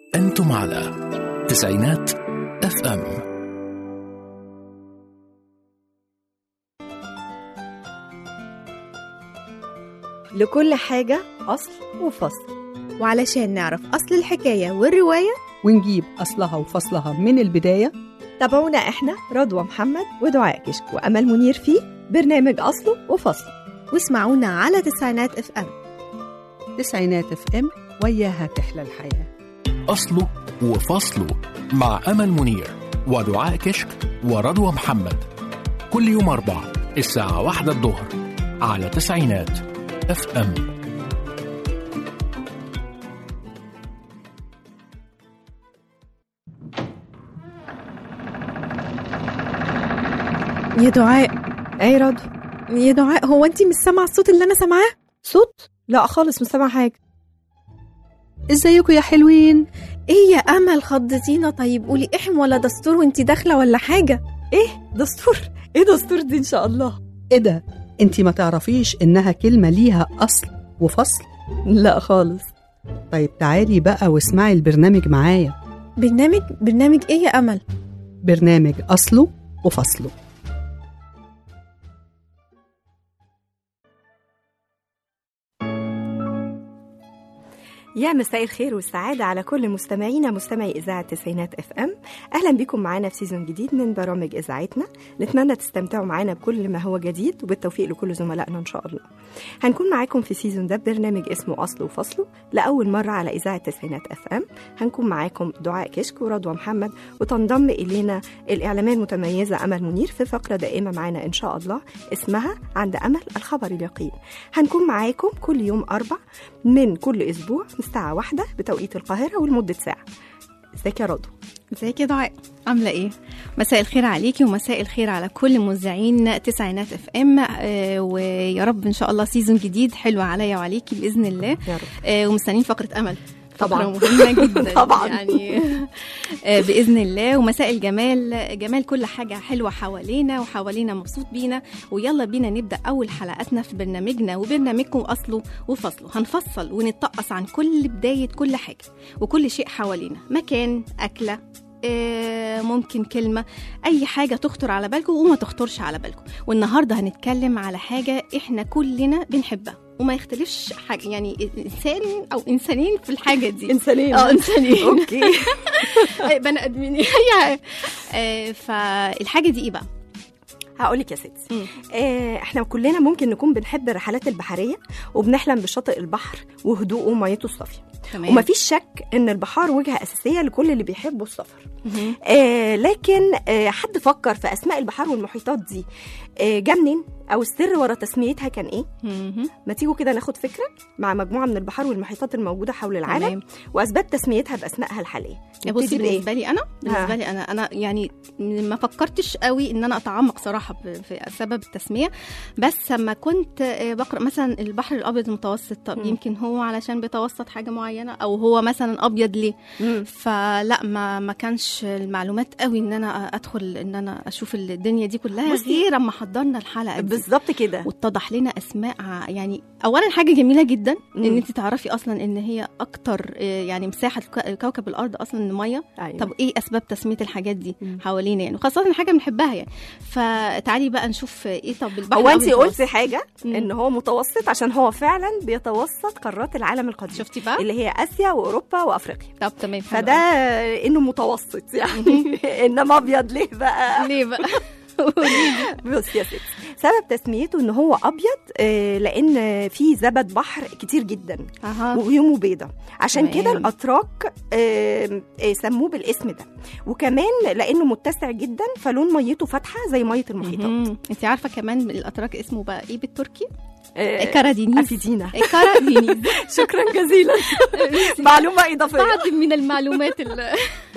أنتم على تسعينات اف ام لكل حاجة أصل وفصل وعلشان نعرف أصل الحكاية والرواية ونجيب أصلها وفصلها من البداية تابعونا إحنا رضوى محمد ودعاء كشك وأمل منير في برنامج أصله وفصله واسمعونا على تسعينات اف ام تسعينات اف ام وياها تحلى الحياة أصله وفصله مع أمل منير ودعاء كشك ورضوى محمد كل يوم أربع الساعة واحدة الظهر على تسعينات اف ام يا دعاء أي رضوى يا دعاء هو انت مش سامعه الصوت اللي انا سامعاه صوت؟ لا خالص مش سامعة حاجة ازيكم يا حلوين ايه يا امل خضتينا طيب قولي احم ولا دستور وانت داخله ولا حاجه إيه دستور؟ إيه دستور دي إن شاء الله؟ ايه ده انتي ما تعرفيش انها كلمة ليها أصل وفصل لا خالص طيب تعالي بقى واسمعي البرنامج معايا برنامج برنامج ايه يا امل برنامج أصله وفصله يا مساء الخير والسعادة على كل مستمعينا مستمعي إذاعة تسعينات اف ام أهلا بكم معانا في سيزون جديد من برامج إذاعتنا نتمنى تستمتعوا معانا بكل ما هو جديد وبالتوفيق لكل زملائنا إن شاء الله هنكون معاكم في سيزون ده برنامج اسمه أصله وفصله لأول مرة على إذاعة تسعينات اف ام هنكون معاكم دعاء كشك ورضوى محمد وتنضم إلينا الإعلامية المتميزة أمل منير في فقرة دائمة معانا إن شاء الله اسمها عند أمل الخبر اليقين هنكون معاكم كل يوم أربع من كل أسبوع من الساعة واحدة بتوقيت القاهرة ولمدة ساعة ازيك يا رضوى ازيك يا دعاء عامله ايه مساء الخير عليكي ومساء الخير على كل مذيعين تسعينات اف ام آه ويا رب ان شاء الله سيزون جديد حلو عليا وعليكي باذن الله يا رب آه ومستنيين فقره امل طبعاً. فقرة مهمة جدا طبعاً. يعني آه بإذن الله ومساء الجمال جمال كل حاجة حلوة حوالينا وحوالينا مبسوط بينا ويلا بينا نبدأ أول حلقاتنا في برنامجنا وبرنامجكم أصله وفصله هنفصل ونتطقص عن كل بداية كل حاجة وكل شيء حوالينا مكان أكلة آه، ممكن كلمة أي حاجة تخطر على بالكم وما تخطرش على بالكم والنهاردة هنتكلم على حاجة إحنا كلنا بنحبها وما يختلفش حاجة يعني إنسان أو إنسانين في الحاجة دي إنسانين اه إنسانين أوكي أي بني آدمين هي آه، فالحاجة دي إيه بقى؟ هقول لك يا ستي مم. آه، احنا كلنا ممكن نكون بنحب الرحلات البحريه وبنحلم بشاطئ البحر وهدوءه وميته الصافيه تمام ومفيش شك ان البحار وجهه اساسيه لكل اللي بيحبوا السفر مهم. آه لكن آه حد فكر في اسماء البحار والمحيطات دي آه جه منين او السر ورا تسميتها كان ايه مهم. ما تيجوا كده ناخد فكره مع مجموعه من البحار والمحيطات الموجوده حول العالم تمام. واسباب تسميتها باسمائها الحاليه يا بصي نبتدي بإيه؟ بالنسبه لي انا بالنسبه لي انا انا يعني ما فكرتش قوي ان انا اتعمق صراحه ب- في سبب التسميه بس لما كنت آه، بقرا مثلا البحر الابيض المتوسط طب مم. يمكن هو علشان بيتوسط حاجه معينه او هو مثلا ابيض ليه مم. فلا ما ما كانش المعلومات قوي ان انا ادخل ان انا اشوف الدنيا دي كلها بصي. غير اما حضرنا الحلقه دي بالظبط كده واتضح لنا اسماء ع- يعني اولا حاجه جميله جدا مم. ان انت تعرفي اصلا ان هي اكتر آه، يعني مساحه ك- كوكب الارض اصلا ميه أيوة. طب ايه اسباب تسميه الحاجات دي مم. حوالينا يعني وخاصه حاجه بنحبها يعني فتعالي بقى نشوف ايه طب البحر هو انت الأبيض قلتي حاجه مم. ان هو متوسط عشان هو فعلا بيتوسط قارات العالم القديم شفتي بقى اللي هي اسيا واوروبا وافريقيا طب تمام حلو فده انه متوسط يعني انما ابيض ليه بقى أوي. ليه بقى بص يا ستي سبب تسميته ان هو ابيض آه، لان في زبد بحر كتير جدا اها وغيومه بيضة عشان تمام. كده الاتراك آه، آه، سموه بالاسم ده وكمان لانه متسع جدا فلون ميته فاتحه زي ميه المحيطات انت عارفه كمان الاتراك اسمه بقى ايه بالتركي آه، كارادينيز افيدينا كارادينيز شكرا جزيلا معلومه اضافيه بعض من المعلومات ال-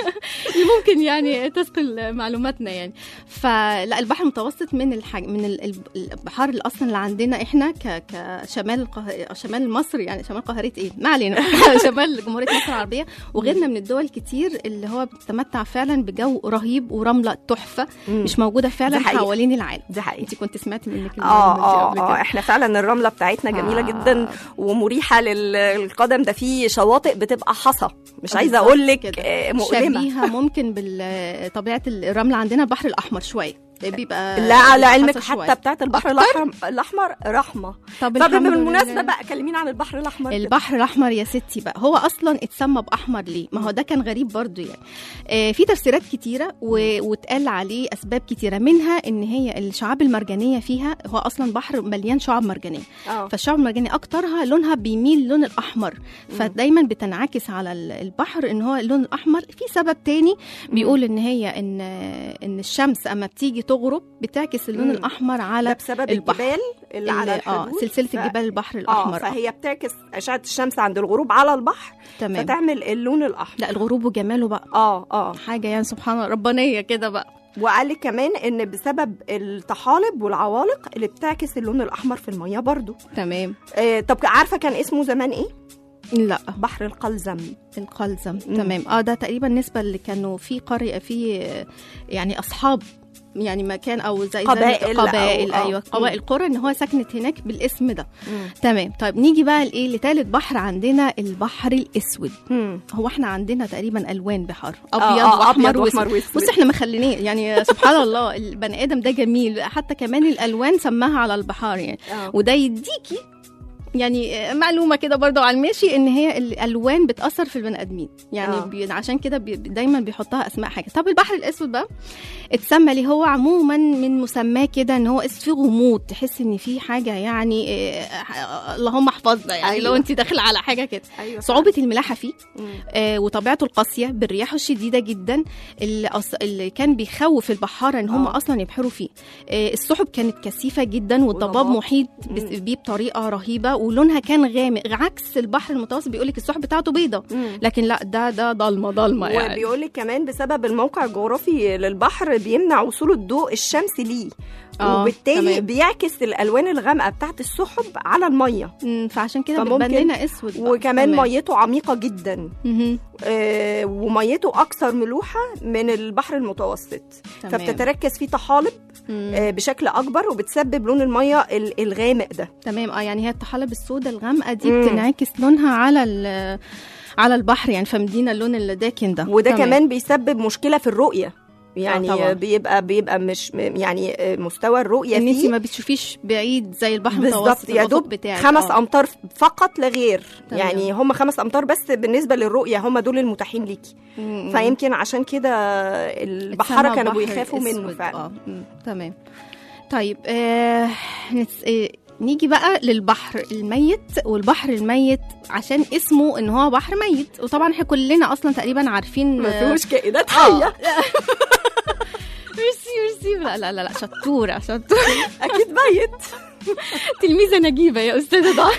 اللي ممكن يعني تثقل معلوماتنا يعني فلا البحر المتوسط من الحاج من ال- ال- البحار اللي اصلا اللي عندنا احنا ك كشمال القه... شمال مصر يعني شمال قاهره ايه ما علينا شمال جمهوريه مصر العربيه وغيرنا من الدول كتير اللي هو بتتمتع فعلا بجو رهيب ورمله تحفه مم. مش موجوده فعلا دي حقيقة. حوالين العالم دي حقيقة انت كنت سمعتي منك اه المعلومة دي اه قبل اه كده. احنا فعلا الرمله بتاعتنا جميله آه. جدا ومريحه للقدم ده في شواطئ بتبقى حصى مش عايزه بالظبط اقول لك كده. آه، مؤلمه شبيهه ممكن بطبيعه الرمل عندنا البحر الاحمر شويه بيبقى لا على علمك حسب شوية. حتى بتاعت البحر الاحمر الاحمر رحمه طب طب الحمد بالمناسبه لله. بقى كلمينا عن البحر الاحمر كده. البحر الاحمر يا ستي بقى هو اصلا اتسمى باحمر ليه ما هو ده كان غريب برضو يعني آه في تفسيرات كتيره و... واتقال عليه اسباب كتيره منها ان هي الشعاب المرجانيه فيها هو اصلا بحر مليان شعاب مرجانيه اه فالشعب المرجاني اكترها لونها بيميل للون الاحمر فدايما بتنعكس على ال- البحر ان هو اللون الاحمر في سبب تاني بيقول ان هي ان ان الشمس اما بتيجي تغرب بتعكس اللون مم. الاحمر ده على بسبب البحر. الجبال اللي على ال- اه الحدود سلسله ف- الجبال البحر اه الاحمر آه. فهي بتعكس اشعه الشمس عند الغروب على البحر تمام فتعمل اللون الاحمر لا الغروب وجماله بقى اه اه حاجه يعني سبحان الله ربانيه كده بقى وقال لك كمان ان بسبب الطحالب والعوالق اللي بتعكس اللون الاحمر في الميه برضو تمام آه طب عارفه كان اسمه زمان ايه لا بحر القلزم القلزم مم. تمام اه ده تقريبا نسبه اللي كانوا في قريه في آه، يعني اصحاب يعني مكان او زي زي ما- قبائل أو- قبائل آه. ايوه مم. قبائل قرى ان هو سكنت هناك بالاسم ده تمام طيب نيجي بقى لايه لتالت بحر عندنا البحر الاسود مم. هو احنا عندنا تقريبا الوان بحر آه، ابيض آه، واحمر أبيض وأحمر واسود وأسود. بص احنا مخليناه يعني سبحان الله البني ادم ده جميل حتى كمان الالوان سماها على البحار يعني آه. وده يديكي يعني آه، معلومه كده برضو على الماشي ان هي الالوان بتاثر في البني ادمين يعني آه. بي عشان كده بي دايما بيحطها اسماء حاجه طب البحر الاسود بقى اتسمى ليه هو عموما من مسماه كده ان هو اسود فيه غموض تحس ان في حاجه يعني آه، آه، اللهم احفظنا يعني أيوة. لو انت داخله على حاجه كده ايوه صعوبة الملاحة فيه مم. آه وطبيعته القاسية بالرياح الشديدة جدا اللي, أص... اللي كان بيخوف البحارة ان هم آه. اصلا يبحروا فيه آه السحب كانت كثيفة جدا والضباب وضباب. محيط مم. بس- بيه بطريقة رهيبة ولونها كان غامق عكس البحر المتوسط بيقولك السحب بتاعته بيضة مم. لكن لا ده ده ضلمة ضلمة يعني وبيقول لك كمان بسبب الموقع الجغرافي للبحر بيمنع وصول الضوء الشمسي ليه آه، وبالتالي تمام. بيعكس الالوان الغامقه بتاعت السحب على الميه مم، فعشان كده فممكن- بتبان لنا اسود بقى. وكمان تمام. ميته عميقه جدا مهم. آه وميته اكثر ملوحه من البحر المتوسط تمام. فبتتركز فيه طحالب مم. آه بشكل اكبر وبتسبب لون الميه ال- الغامق ده تمام اه يعني هي الطحالب السوداء الغامقه دي مم. بتنعكس لونها على ال- على البحر يعني فمدينا اللون الداكن ده وده تمام. كمان بيسبب مشكله في الرؤيه يعني آه، طبعاً. آه بيبقى بيبقى مش م- يعني آه، مستوى الرؤيه ان انت فيه ما بتشوفيش بعيد زي البحر بالظبط المتوسط يا الأفق دوب بتاعك خمس آه. امتار فقط لا غير تمام. يعني هم خمس امتار بس بالنسبه للرؤيه هم دول المتاحين ليكي مم. فيمكن عشان كده البحاره اتسمى كانوا بحر بيخافوا منه الأسود. فعلا اه مم. تمام طيب آه نتس... آه نيجي بقى للبحر الميت والبحر الميت عشان اسمه ان هو بحر ميت وطبعا احنا كلنا اصلا تقريبا عارفين ما آه، فيهوش كائنات آه. حيه ميرسي ميرسي لا لا لا لا شطوره شطوره اكيد ميت تلميذه نجيبه يا استاذه ضاع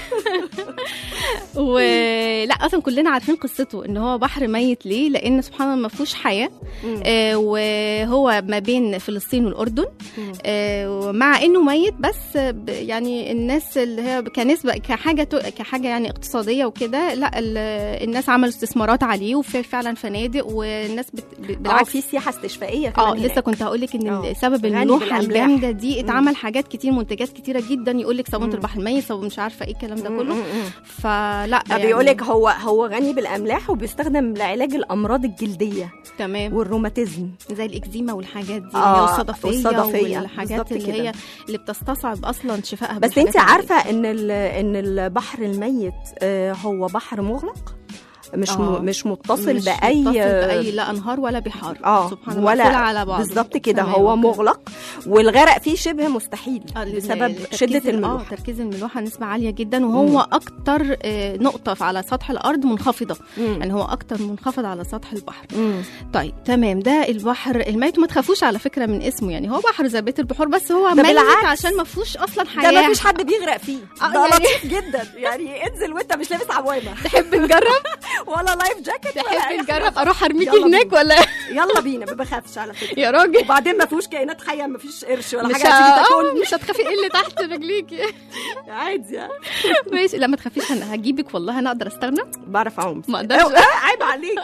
ولا اصلا كلنا عارفين قصته ان هو بحر ميت ليه لان سبحان الله ما فيهوش حياه آه وهو ما بين فلسطين والاردن آه ومع انه ميت بس ب- يعني الناس اللي هي كنسبه كحاجه تو- كحاجه يعني اقتصاديه وكده لا ال- الناس عملوا استثمارات عليه وفي فعلا فنادق والناس بت ب- اه بالعكس في سياحه استشفائيه اه كمان لسه هناك. كنت هقول لك ان آه. سبب غني الملوحه بالأملاح. الجامده دي اتعمل حاجات كتير منتجات كتيره جدا يقول لك صابونه مم. البحر الميت صابون مش عارفه ايه الكلام ده مم، كله مم، مم. فلا يعني بيقول لك هو هو غني بالاملاح وبيستخدم لعلاج الامراض الجلديه تمام والروماتيزم زي الاكزيما والحاجات دي آه، اللي هي الصدفيه والصدفية، والحاجات بالظبط اللي كده. هي اللي بتستصعب اصلا شفائها بس بالحاجات انت العادية. عارفه ان ال- ان البحر الميت آه، هو بحر مغلق مش آه. م- مش متصل مش باي متصل باي لا انهار ولا بحار اه سبحان الله ولا مقفولة على بعض بالظبط كده تمام، هو أوكي. مغلق والغرق فيه شبه مستحيل آه، ال- بسبب تركيز شده ال- الملوحه اه تركيز الملوحه نسبه عاليه جدا وهو مم. اكتر آه، نقطه على سطح الارض منخفضه مم. يعني هو اكتر منخفض على سطح البحر مم. طيب تمام ده البحر الميت وما تخافوش على فكره من اسمه يعني هو بحر زي بقيه البحور بس هو ده ميت بالعكس. عشان ما فيهوش اصلا حياه ده ما فيش حد بيغرق فيه آه، ده يعني- لطيف جدا يعني انزل وانت مش لابس عوامه تحب نجرب ولا لايف جاكيت ولا تحبي أي نجرب اروح ارميكي يلا هناك بينا. ولا يلا بينا ما بخافش على فكره يا راجل وبعدين ما فيهوش كائنات حيه ما فيش قرش ولا مش حاجه هتيجي ه- تاكلني مش هتخافي ايه اللي تحت رجليكي عادي يعني. ماشي لا ما تخافيش انا هجيبك والله انا اقدر استغنى بعرف اعوم ما اقدرش. أوه، آه، عيب عليك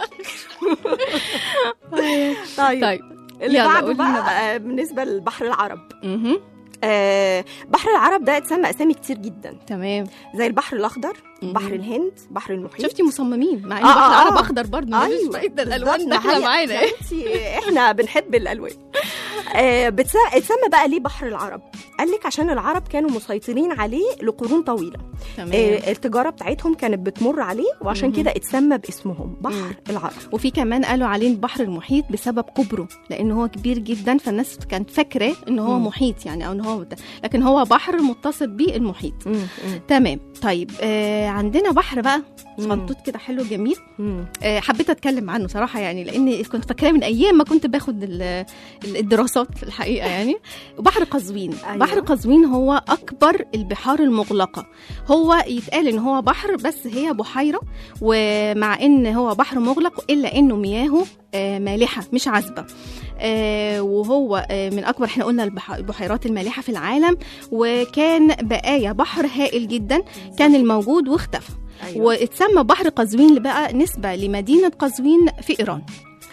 طيب طيب اللي يلا بعده قولي لنا بقى آه، بالنسبه لبحر العرب مهم. آه، بحر العرب ده اتسمى اسامي كتير جدا تمام زي البحر الاخضر مهم. بحر الهند بحر المحيط شفتي مصممين مع ان آه، بحر آه، العرب آه. اخضر برضه مفيش فايده الالوان بالظبط، داخله ما هي- معانا يا بنتي احنا بنحب الالوان آه، بتس- اتسمى بقى ليه بحر العرب قال لك عشان العرب كانوا مسيطرين عليه لقرون طويله تمام آه، التجاره بتاعتهم كانت بتمر عليه وعشان مهم. كده اتسمى باسمهم بحر مم. العرب وفي كمان قالوا عليه البحر المحيط بسبب كبره لان هو كبير جدا فالناس كانت فاكره ان هو مم. محيط يعني او ان هو ده. لكن هو بحر متصل بالمحيط تمام طيب آه عندنا بحر بقى مم. صغنطوط كده حلو جميل مم. آه حبيت اتكلم عنه صراحه يعني لان كنت فاكراه من ايام ما كنت باخد ال- ال- الدراسات الحقيقه يعني بحر قزوين أيوة. أيوة. بحر قزوين هو اكبر البحار المغلقه هو يتقال ان هو بحر بس هي بحيره ومع ان هو بحر مغلق الا انه مياهه آه، مالحه مش عذبه آه، وهو آه، من اكبر احنا قلنا البح- البحيرات المالحه في العالم وكان بقايا بحر هائل جدا كان الموجود واختفى أيوة. واتسمى بحر قزوين بقى نسبة لمدينة قزوين في إيران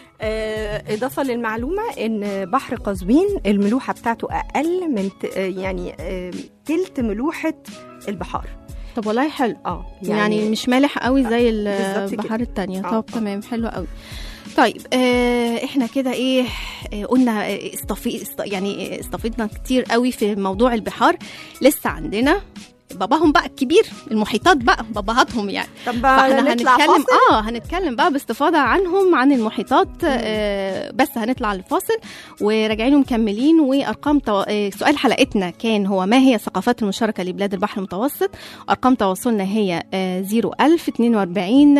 آه، إضافة للمعلومة إن بحر قزوين الملوحة بتاعته أقل من ت- آه، يعني آه، تلت ملوحة البحار طب والله حلو اه يعني, يعني مش مالح قوي زي بالظبط كده. البحار التانية آه. طب تمام حلو قوي طيب آه احنا كده ايه آه قلنا آه، استفي است يعني استفيدنا كتير قوي في موضوع البحار لسه عندنا باباهم بقى الكبير المحيطات بقى باباهاتهم يعني طب فاحنا نطلع هنتكلم فاصل اه هنتكلم بقى باستفاضه عنهم عن المحيطات آه بس هنطلع الفاصل وراجعين ومكملين وارقام تو... آه سؤال حلقتنا كان هو ما هي الثقافات المشتركه لبلاد البحر المتوسط ارقام تواصلنا هي آه 01000 42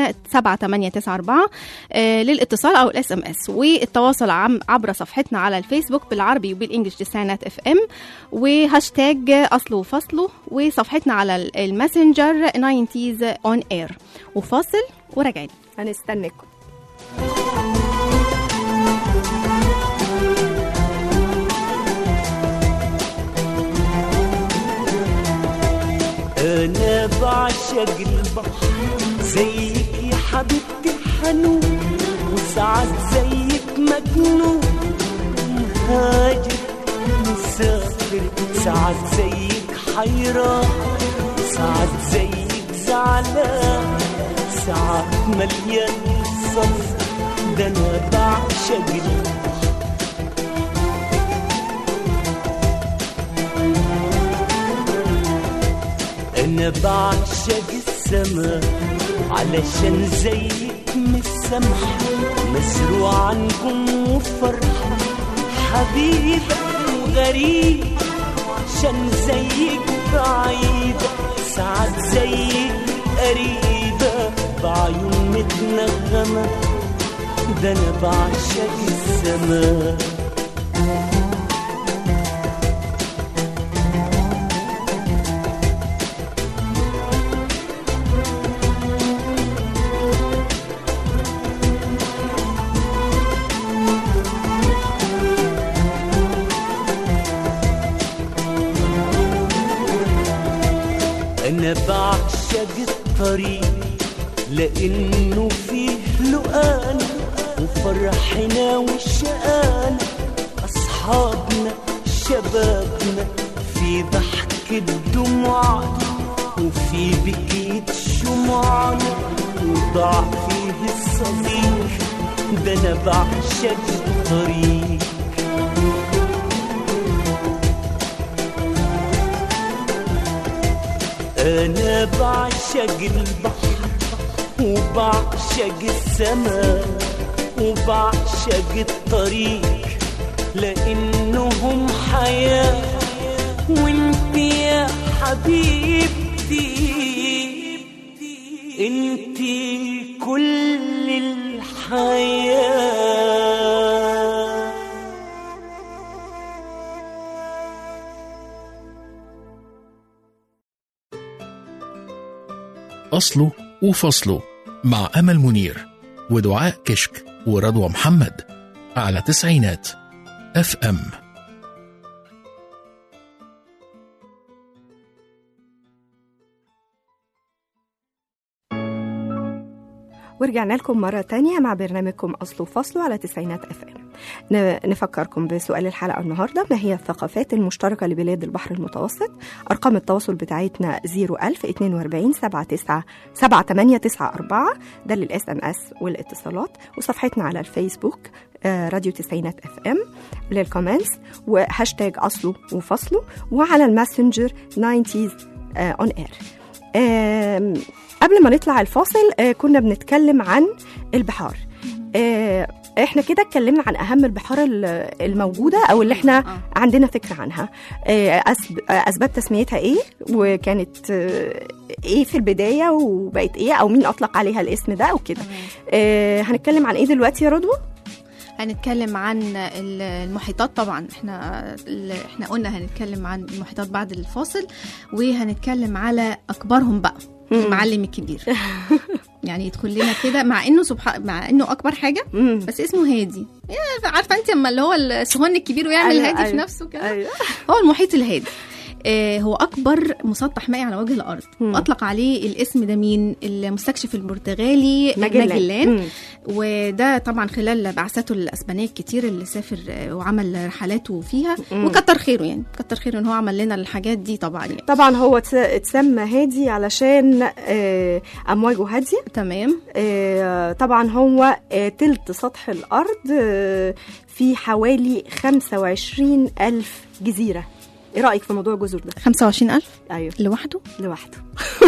7894 آه للاتصال او الاس ام اس والتواصل عم عبر صفحتنا على الفيسبوك بالعربي وبالانجلش تسعينات اف ام وهاشتاج اصله وفصله وصفحتنا على الماسنجر 90s اون اير وفاصل وراجعين هنستناكم انا بعشق البحر زيك يا حبيبتي حنون وساعات زيك مجنون مهاجر مسافر ساعات زيك حيران ساعات زيك زعلان ساعات مليان صف ده انا بعشق البحر انا بعشق السما علشان زيك مسامحة مزروعة نجوم وفرحة حبيبة وغريب عشان زيك بعيدة ساعات زيك قريبة بعيون متنغمة ده انا بعشق السما انا بعشق الطريق لانه فيه لقان وفرحنا وشقانا اصحابنا شبابنا في ضحك الدموع وفي بكية شموعنا وضاع فيه الصديق ده انا بعشق الطريق أنا بعشق البحر وبعشق السماء وبعشق الطريق لأنهم حياة وانت يا حبيبتي انت كل الحياه أصله وفصله مع أمل منير ودعاء كشك ورضوى محمد على تسعينات اف ام ورجعنا لكم مرة تانية مع برنامجكم أصل وفصل على تسعينات اف ام نفكركم بسؤال الحلقة النهاردة ما هي الثقافات المشتركة لبلاد البحر المتوسط أرقام التواصل بتاعتنا 01000 42 79 7894 ده للاس ام اس والاتصالات وصفحتنا على الفيسبوك آه، راديو تسعينات اف ام للكومنتس وهاشتاج أصله وفصله وعلى الماسنجر 90 اون اير آم، قبل ما نطلع الفاصل آه، كنا بنتكلم عن البحار آه، احنا كده اتكلمنا عن اهم البحار ال- الموجوده او اللي احنا آه. عندنا فكره عنها آه، أسب- آه، اسباب تسميتها ايه وكانت آه، ايه في البدايه وبقت ايه او مين اطلق عليها الاسم ده وكده آه، هنتكلم عن ايه دلوقتي يا رضوى هنتكلم عن ال- المحيطات طبعا احنا ال- احنا قلنا هنتكلم عن المحيطات بعد الفاصل وهنتكلم على اكبرهم بقى مم. المعلم الكبير يعني يدخل لنا كده مع انه سبحان مع انه اكبر حاجه مم. بس اسمه هادي يا عارفه انت اما اللي هو السهون الكبير ويعمل أيوة، هادي في أيوة. نفسه كده ايوه هو المحيط الهادي آه، هو اكبر مسطح مائي على وجه الارض مم. واطلق عليه الاسم ده مين المستكشف البرتغالي ماجلان ماجلان مم. وده طبعا خلال بعثاته الاسبانيه الكتير اللي سافر آه، وعمل رحلاته فيها مم. وكتر خيره يعني كتر خيره ان هو عمل لنا الحاجات دي طبعا يعني طبعا هو اتس- اتسمى هادي علشان آه، امواجه هاديه تمام آه، طبعا هو آه، تلت سطح الأرض آه، في حوالي 25 ألف جزيرة إيه رأيك في موضوع الجزر ده؟ 25000 أيوه لوحده لوحده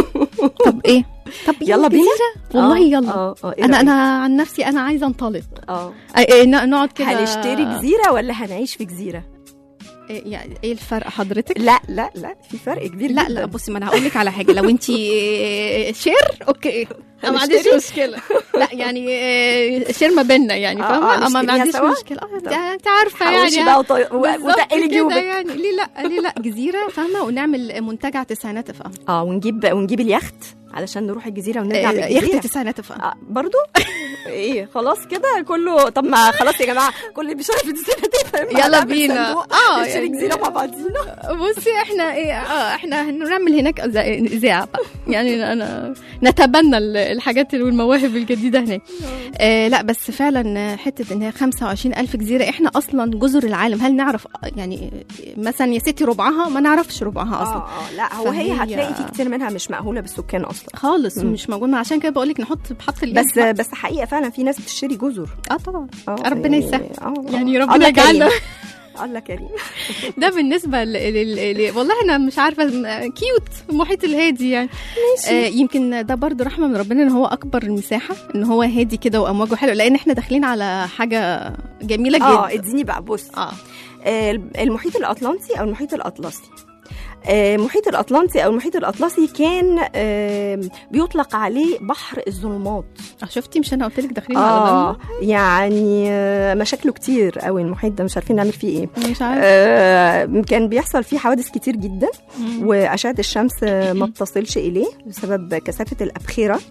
طب ايه طب يلا بينا؟ جزيرة؟ والله آه، يلا آه، آه، إيه انا رأيك؟ انا عن نفسي انا عايزه انطلق اه آه، إيه، ن- نقعد كده هنشتري جزيرة ولا هنعيش في جزيرة؟ إيه يعني ايه الفرق حضرتك لا لا لا في فرق كبير لا جدا لا بصي ما انا هقول لك على حاجه لو انت شير اوكي انا ما عنديش هنشتري؟ مشكله لا يعني آه، شير ما بيننا يعني آه، آه، فاهمه اما ما نشتريها عنديش سوا؟ مشكله اه طب. انت انت عارفه حوشي يعني بقى وط- و- بالظبط وتقلي كده جيوبك يعني ليه لا ليه لا جزيره فاهمه ونعمل منتجع تسعينات اف ام اه ونجيب ونجيب اليخت علشان نروح الجزيرة ونرجع آه، بالجزيرة يخت تسعينات اف ام آه برضو ايه خلاص كده كله طب ما خلاص يا جماعه كل اللي بيشتغل في الجزيره تفهم يلا بينا. اه آه، نشتري يعني- جزيره مع بعضينا بصي احنا ايه اه احنا هنعمل هناك إذا- اذاعه بقى يعني انا نتبنى ال- الحاجات والمواهب الجديده هناك آه لا بس فعلا حته ان هي 25 الف جزيره احنا اصلا جزر العالم هل نعرف يعني مثلا يا ستي ربعها ما نعرفش ربعها اصلا اه اه لا هو هي فهي- هتلاقي في كتير منها مش مأهوله بالسكان اصلا خالص مم. مش موجود عشان كده بقول لك نحط بحط اليد بس بس حقيقه فعلا في ناس بتشتري جزر اه طبعا اه ربنا يعني- يسهل. اه يعني آه. ربنا الله يجعلنا كريم. الله كريم ده بالنسبه ل... ل... ل... والله انا مش عارفه كيوت المحيط الهادي يعني ماشي آه يمكن ده برضو رحمه من ربنا ان هو اكبر المساحه ان هو هادي كده وامواجه حلوه لان احنا داخلين على حاجه جميله جدا اه اديني بقى بص اه آه، المحيط الأطلنطي أو المحيط الأطلسي آه، المحيط الأطلنطي أو المحيط الأطلسي كان آه، بيطلق عليه بحر الظلمات آه، شفتي مش انا قلت لك داخلين على اه ضلمه يعني آه، مشاكله كتير قوي المحيط ده مش عارفين نعمل فيه ايه مش عارفه آه، كان بيحصل فيه حوادث كتير جدا مم. وأشعة الشمس آه، ما بتصلش إليه بسبب كثافة الأبخرة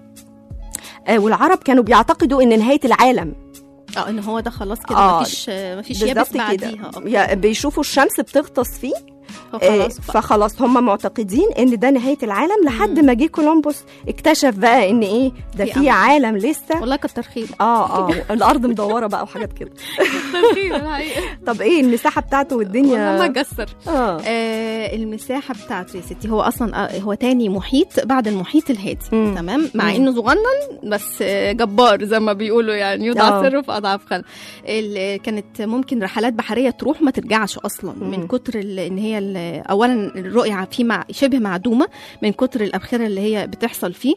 آه، والعرب كانوا بيعتقدوا ان نهايه العالم اه ان هو ده خلاص كده آه، مفيش مفيش يابس بالظبط كده بعديها أوكي. يا- بيشوفوا الشمس بتغطس فيه آه، فخلاص بقى. فخلاص هم معتقدين ان ده نهايه العالم لحد ما جه كولومبوس اكتشف بقى ان ايه ده في في أمل. عالم لسه والله كتر خير اه اه الارض مدوره بقى وحاجات كده كتر خير الحقيقه طب ايه المساحه بتاعته والله والدنيا ما جسر اه آه المساحه بتاعته يا ستي هو اصلا آه هو تاني محيط بعد المحيط الهادي مم. تمام مع مم. انه صغنن بس آه جبار زي ما بيقولوا يعني آه. يضع سره في اضعاف خلق ال- كانت ممكن رحلات بحريه تروح ما ترجعش اصلا مم. من كتر ال- ان هي ال- اولا الرؤيه فيه مع شبه معدومه من كتر الابخره اللي هي بتحصل فيه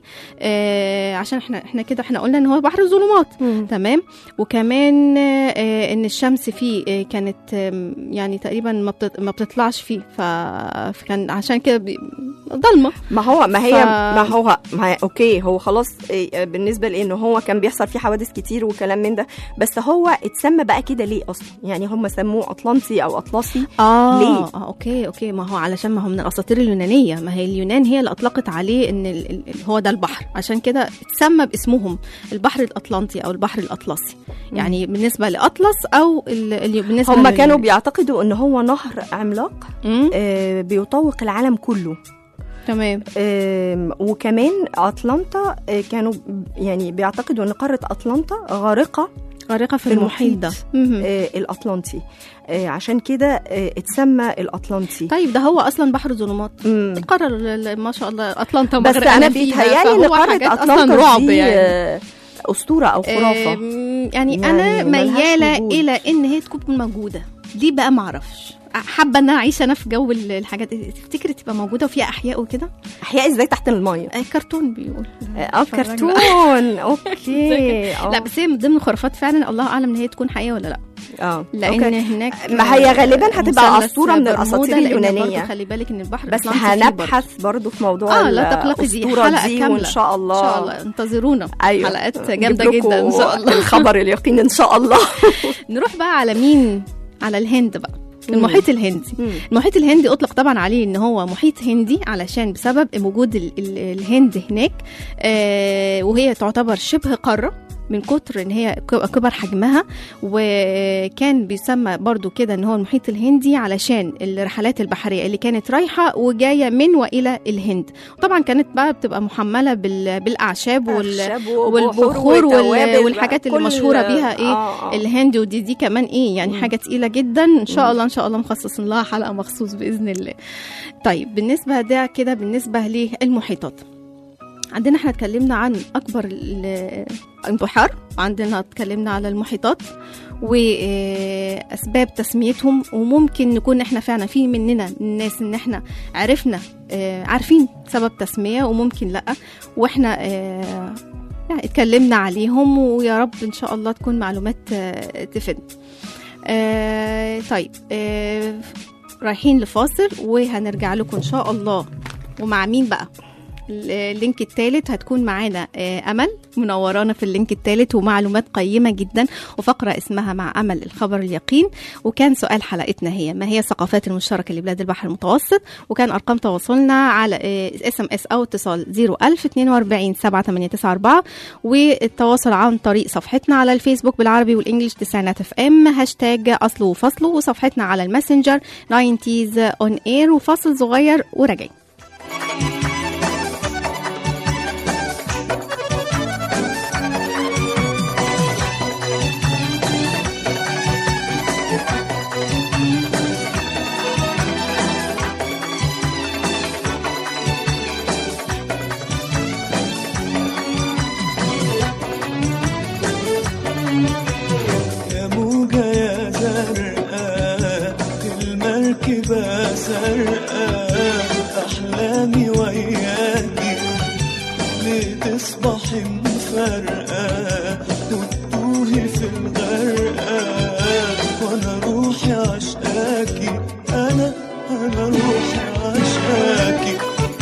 آه عشان احنا احنا كده احنا قلنا ان هو بحر الظلمات مم. تمام وكمان آه، ان الشمس فيه آه، كانت آم، يعني تقريبا ما بتط- ما بتطلعش فيه ف- فكان عشان كده بي- ضلمه ما هو ما هي ف- ما هو ما هي اوكي هو خلاص إيه، بالنسبه لانه هو كان بيحصل فيه حوادث كتير وكلام من ده بس هو اتسمى بقى كده ليه اصلا يعني هم سموه اطلنطي او اطلسي اه ليه؟ آه، اوكي اوكي اوكي ما هو علشان ما هو من الاساطير اليونانيه ما هي اليونان هي اللي اطلقت عليه ان ال- ال- ال- هو ده البحر عشان كده اتسمى باسمهم البحر الاطلنطي او البحر الاطلسي يعني بالنسبه لاطلس او ال- ال- بالنسبه هم لل- كانوا بيعتقدوا ان هو نهر عملاق مم، آه، بيطوق العالم كله تمام آم، وكمان أطلنطا آه، كانوا ب- يعني بيعتقدوا ان قارة أطلنطا غارقة غارقه في في المحيط ده مهم. آه، الأطلنطي آه، عشان كده آه، اتسمى الأطلنطي طيب ده هو اصلا بحر ظلمات مم. قرر ال- ال- ما شاء الله اطلنطا بس مغرقانة انا فيها، بيتهيالي ان فهو حاجات قارة اصلا أطلنطا رعب دي يعني آه، أسطورة أو خرافة آم، يعني, يعني انا ملهاش مياله وجود. الى ان هي تكون موجوده ليه بقى ما اعرفش حابه ان انا اعيش انا في جو ال- الحاجات دي. تفتكري تبقى موجوده وفيها احياء وكده أحياء ازاي تحت المية آه، كرتون بيقول اه اتفرج كرتون اوكي آه. لا بس هي من ضمن الخرافات فعلا الله اعلم ان هي تكون حقيقيه ولا لا اه لان أوكي. هناك ما هي غالباً هتبقى مثلث أسطورة من برمودا، الأساطير لأن اليونانية. برضو خلي بالك ان البحر بس الأطلنطي فيه برضو. هنبحث برضو في موضوع اه لا تقلقي دي الأسطورة حلقه دي كامله وان شاء الله ان شاء الله انتظرونا أيوة. حلقات نجيب جامده لكم جدا ان شاء الله الخبر اليقين ان شاء الله نروح بقى على مين على الهند بقى المحيط الهندي مم. المحيط الهندي اطلق طبعا عليه ان هو محيط هندي علشان بسبب وجود ال ال الهند هناك آه وهي تعتبر شبه قاره من كتر ان هي ك- كبر حجمها وكان بيسمى برضو كده ان هو المحيط الهندي علشان الرحلات البحريه اللي كانت رايحه وجايه من والى الهند طبعا كانت بقى بتبقى محمله بال بالاعشاب وال أخشاب والبخور وال- وتوابل والحاجات اللي كل- مشهورة بيها إيه؟ آه آه. الهند ودي دي كمان ايه يعني مم. حاجه تقيله جدا ان شاء الله ان شاء الله مخصصين لها حلقه مخصوص باذن الله طيب بالنسبه ده كده بالنسبه للمحيطات عندنا احنا اتكلمنا عن اكبر ال- البحار عندنا اتكلمنا على المحيطات واسباب تسميتهم وممكن نكون احنا فعلا في مننا من الناس ان احنا عرفنا آه، عارفين سبب تسميه وممكن لا واحنا آه، يعني اتكلمنا عليهم ويا رب ان شاء الله تكون معلومات آه، تفيدنا آه، طيب آه، رايحين لفاصل وهنرجع لكم ان شاء الله ومع مين بقى اللينك الثالث هتكون معانا آه، امل منورانا في اللينك الثالث ومعلومات قيمه جدا وفقره اسمها مع امل الخبر اليقين وكان سؤال حلقتنا هي ما هي الثقافات المشتركه لبلاد البحر المتوسط وكان ارقام تواصلنا على اس ام اس او اتصال 01000 42 7894 والتواصل عن طريق صفحتنا على الفيسبوك بالعربي والانجليش تسعينات اف ام هاشتاج اصله وفصله وصفحتنا على الماسنجر 90s اون اير وفاصل صغير وراجعين يا موجة يا زرقاء المركبة سرقاء أحلامي وياكي ليه تصبحي مفرقة وتتوهي في الغرقة وأنا روحي عشقاكي أنا أنا روحي عشقاكي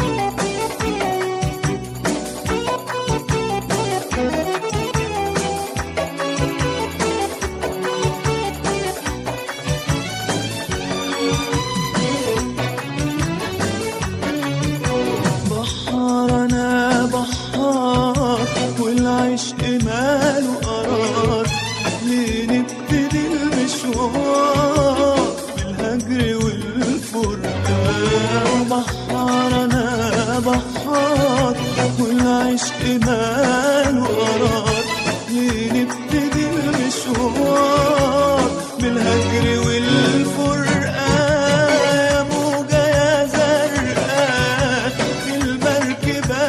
بحار انا بحار والعشق ماله قرار ليه نبتدي المشوار بالهجر والفرقان بحار انا بحار والعشق ماله قرار ليه نبتدي المشوار بالهجر والفرقان يا موجة يا زرقاء في المركبة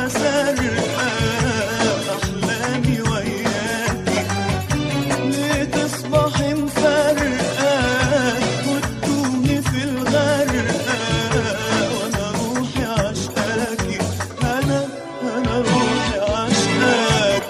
سرقاء أحلامي وياكي ليه تصبحي مفرقة وتتوهي في الغرقة وأنا روحي عشقاكي أنا أنا روحي عشقاكي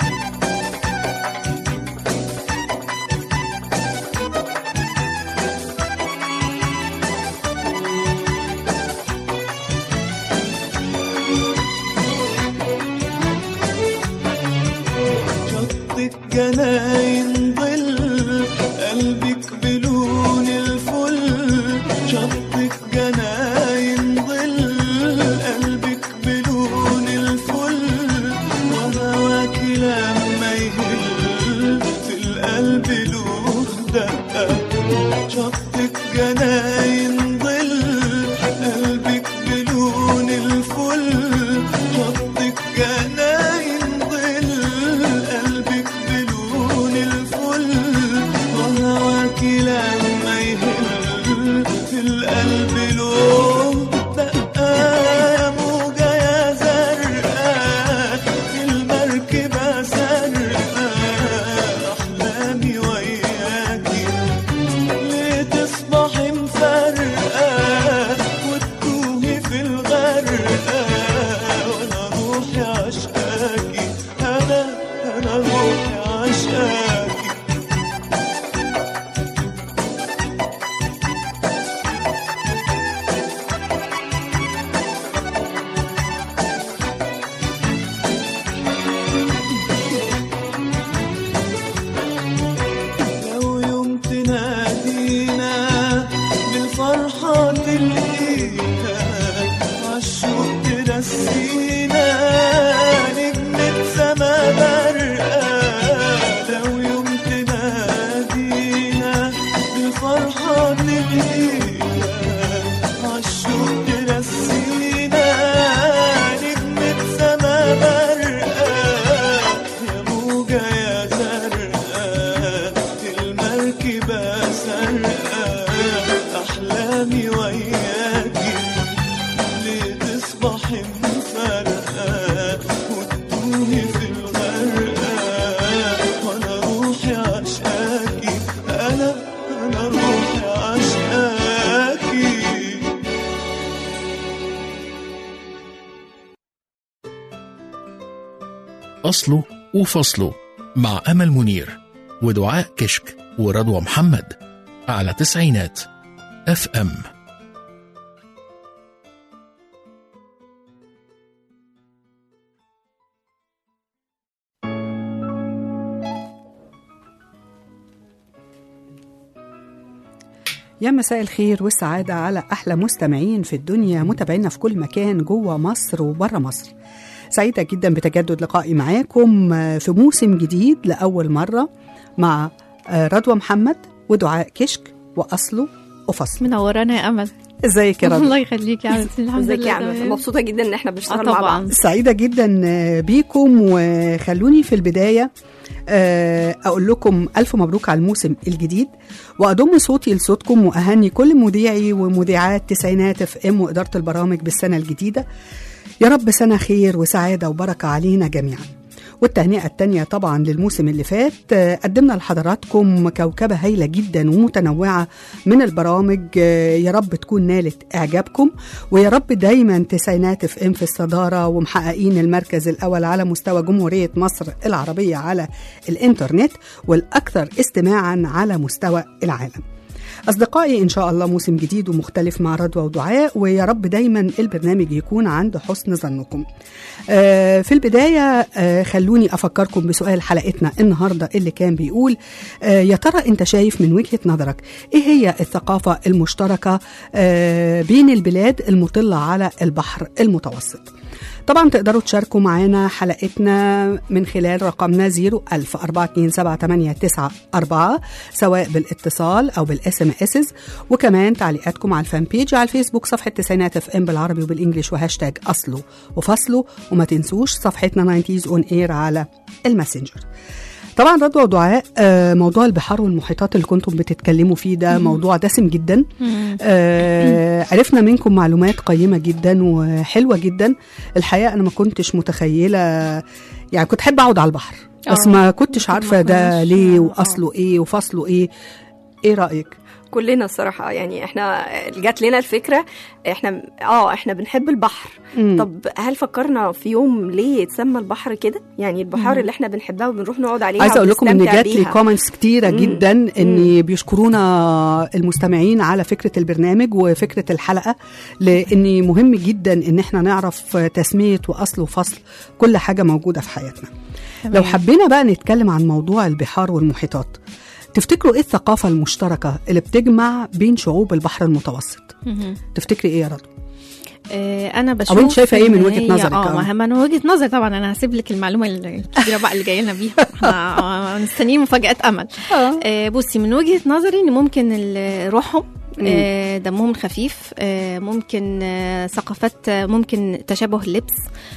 شطك جناين ظل قلبك بلون الفل شطك جناين لما يهل في القلب له دقة شطك جناين ظل قلبك بلون الفل شطك جناين ظل قلبك بلون الفل وهواك لما يهل في القلب له دقة يا موجة يا زرقاء في المركبة زرقاء أحلامي وياكي ليه تصبحي مفرقة وتتوهي في الغرقة وأنا روحي عشقاكي أنا أنا روحي عشقاكي لو يوم تنادينا بالفرحة تلقينا عالشوق ترسينا نجمة سما برقة لو يوم تنادينا بالفرحة تلقينا عالشوق ترسينا نجمة سما برقة يا موجة يا زرقاء المركبة سرقاء أحلامي وياكي ليه تصبحي مفرقة وتتوهي في الغرقة وأنا روحي عشقاكي أنا أنا روحي عشقاكي أصله وفصله مع أمل منير ودعاء كشك ورضوى محمد على تسعينات اف ام يا مساء الخير والسعادة على أحلى مستمعين في الدنيا متابعينا في كل مكان جوه مصر وبره مصر سعيدة جدا بتجدد لقائي معاكم آه، في موسم جديد لأول مرة مع آه، رضوى محمد ودعاء كشك وأصله وفصل منورانا يا امل ازيك يا رضوى الله يخليك يا حبيبتي الحمد ازيك لله يا عم تمام. مبسوطه جدا ان احنا آه بنشتغل مع بعض طبعا سعيدة جدا آه، بيكم وخلوني في البداية آه، أقول لكم ألف مبروك على الموسم الجديد وأضم صوتي لصوتكم وأهني كل مذيعي ومذيعات تسعينات اف ام وإدارة البرامج بالسنة الجديدة يا رب سنة خير وسعادة وبركة علينا جميعا والتهنئة التانية طبعا للموسم اللي فات آه، قدمنا لحضراتكم كوكبة هايلة جدا ومتنوعة من البرامج آه، يا رب تكون نالت إعجابكم ويا رب دايما تسعينات اف ام في الصدارة ومحققين المركز الأول على مستوى جمهورية مصر العربية على الإنترنت والأكثر استماعا على مستوى العالم أصدقائي إن شاء الله موسم جديد ومختلف مع رضوى ودعاء ويا رب دايما البرنامج يكون عند حسن ظنكم آه، في البداية آه، خلوني أفكركم بسؤال حلقتنا النهاردة اللي كان بيقول آه، يا ترى أنت شايف من وجهة نظرك إيه هي الثقافة المشتركة آه، بين البلاد المطلة على البحر المتوسط طبعا تقدروا تشاركوا معانا حلقتنا من خلال رقمنا 010427894 سواء بالاتصال او بالاس ام اس وكمان تعليقاتكم على الفان بيج على الفيسبوك صفحه تسعينات اف ام بالعربي وبالانجلش وهاشتاج اصله وفصله وما تنسوش صفحتنا 90 اون اير على الماسنجر طبعا رضوى ودعاء آه، موضوع البحار والمحيطات اللي كنتم بتتكلموا فيه ده موضوع دسم جدا آه، عرفنا منكم معلومات قيمة جدا وحلوة جدا الحقيقة أنا ما كنتش متخيلة يعني كنت أحب أقعد على البحر بس آه. ما كنتش ما عارفة ده كناش- ليه آه. وأصله إيه وفصله إيه إيه رأيك؟ كلنا الصراحه يعني احنا جات لنا الفكره احنا اه احنا بنحب البحر مم. طب هل فكرنا في يوم ليه يتسمى البحر كده يعني البحار اللي احنا بنحبها وبنروح نقعد عليها عايزه اقول لكم ان وبنستمتع جات لي بيها. كومنتس كتيره مم. جدا ان بيشكرونا المستمعين على فكره البرنامج وفكره الحلقه لان مهم جدا ان احنا نعرف تسميه واصل وفصل كل حاجه موجوده في حياتنا لو حبينا بقى نتكلم عن موضوع البحار والمحيطات تفتكروا ايه الثقافه المشتركه اللي بتجمع بين شعوب البحر المتوسط مهم. تفتكري ايه يا رضوى آه، انا بشوف او انت شايفه ايه من إن وجهه هي- نظرك اه ما- ما من وجهه نظري طبعا انا هسيب لك المعلومه الكبيره بقى اللي جايه لنا بيها احنا مستنيين مفاجاه امل آه، بصي من وجهه نظري ان ممكن ال- روحهم آه، دمهم خفيف آه، ممكن آه، ثقافات آه، ممكن تشابه اللبس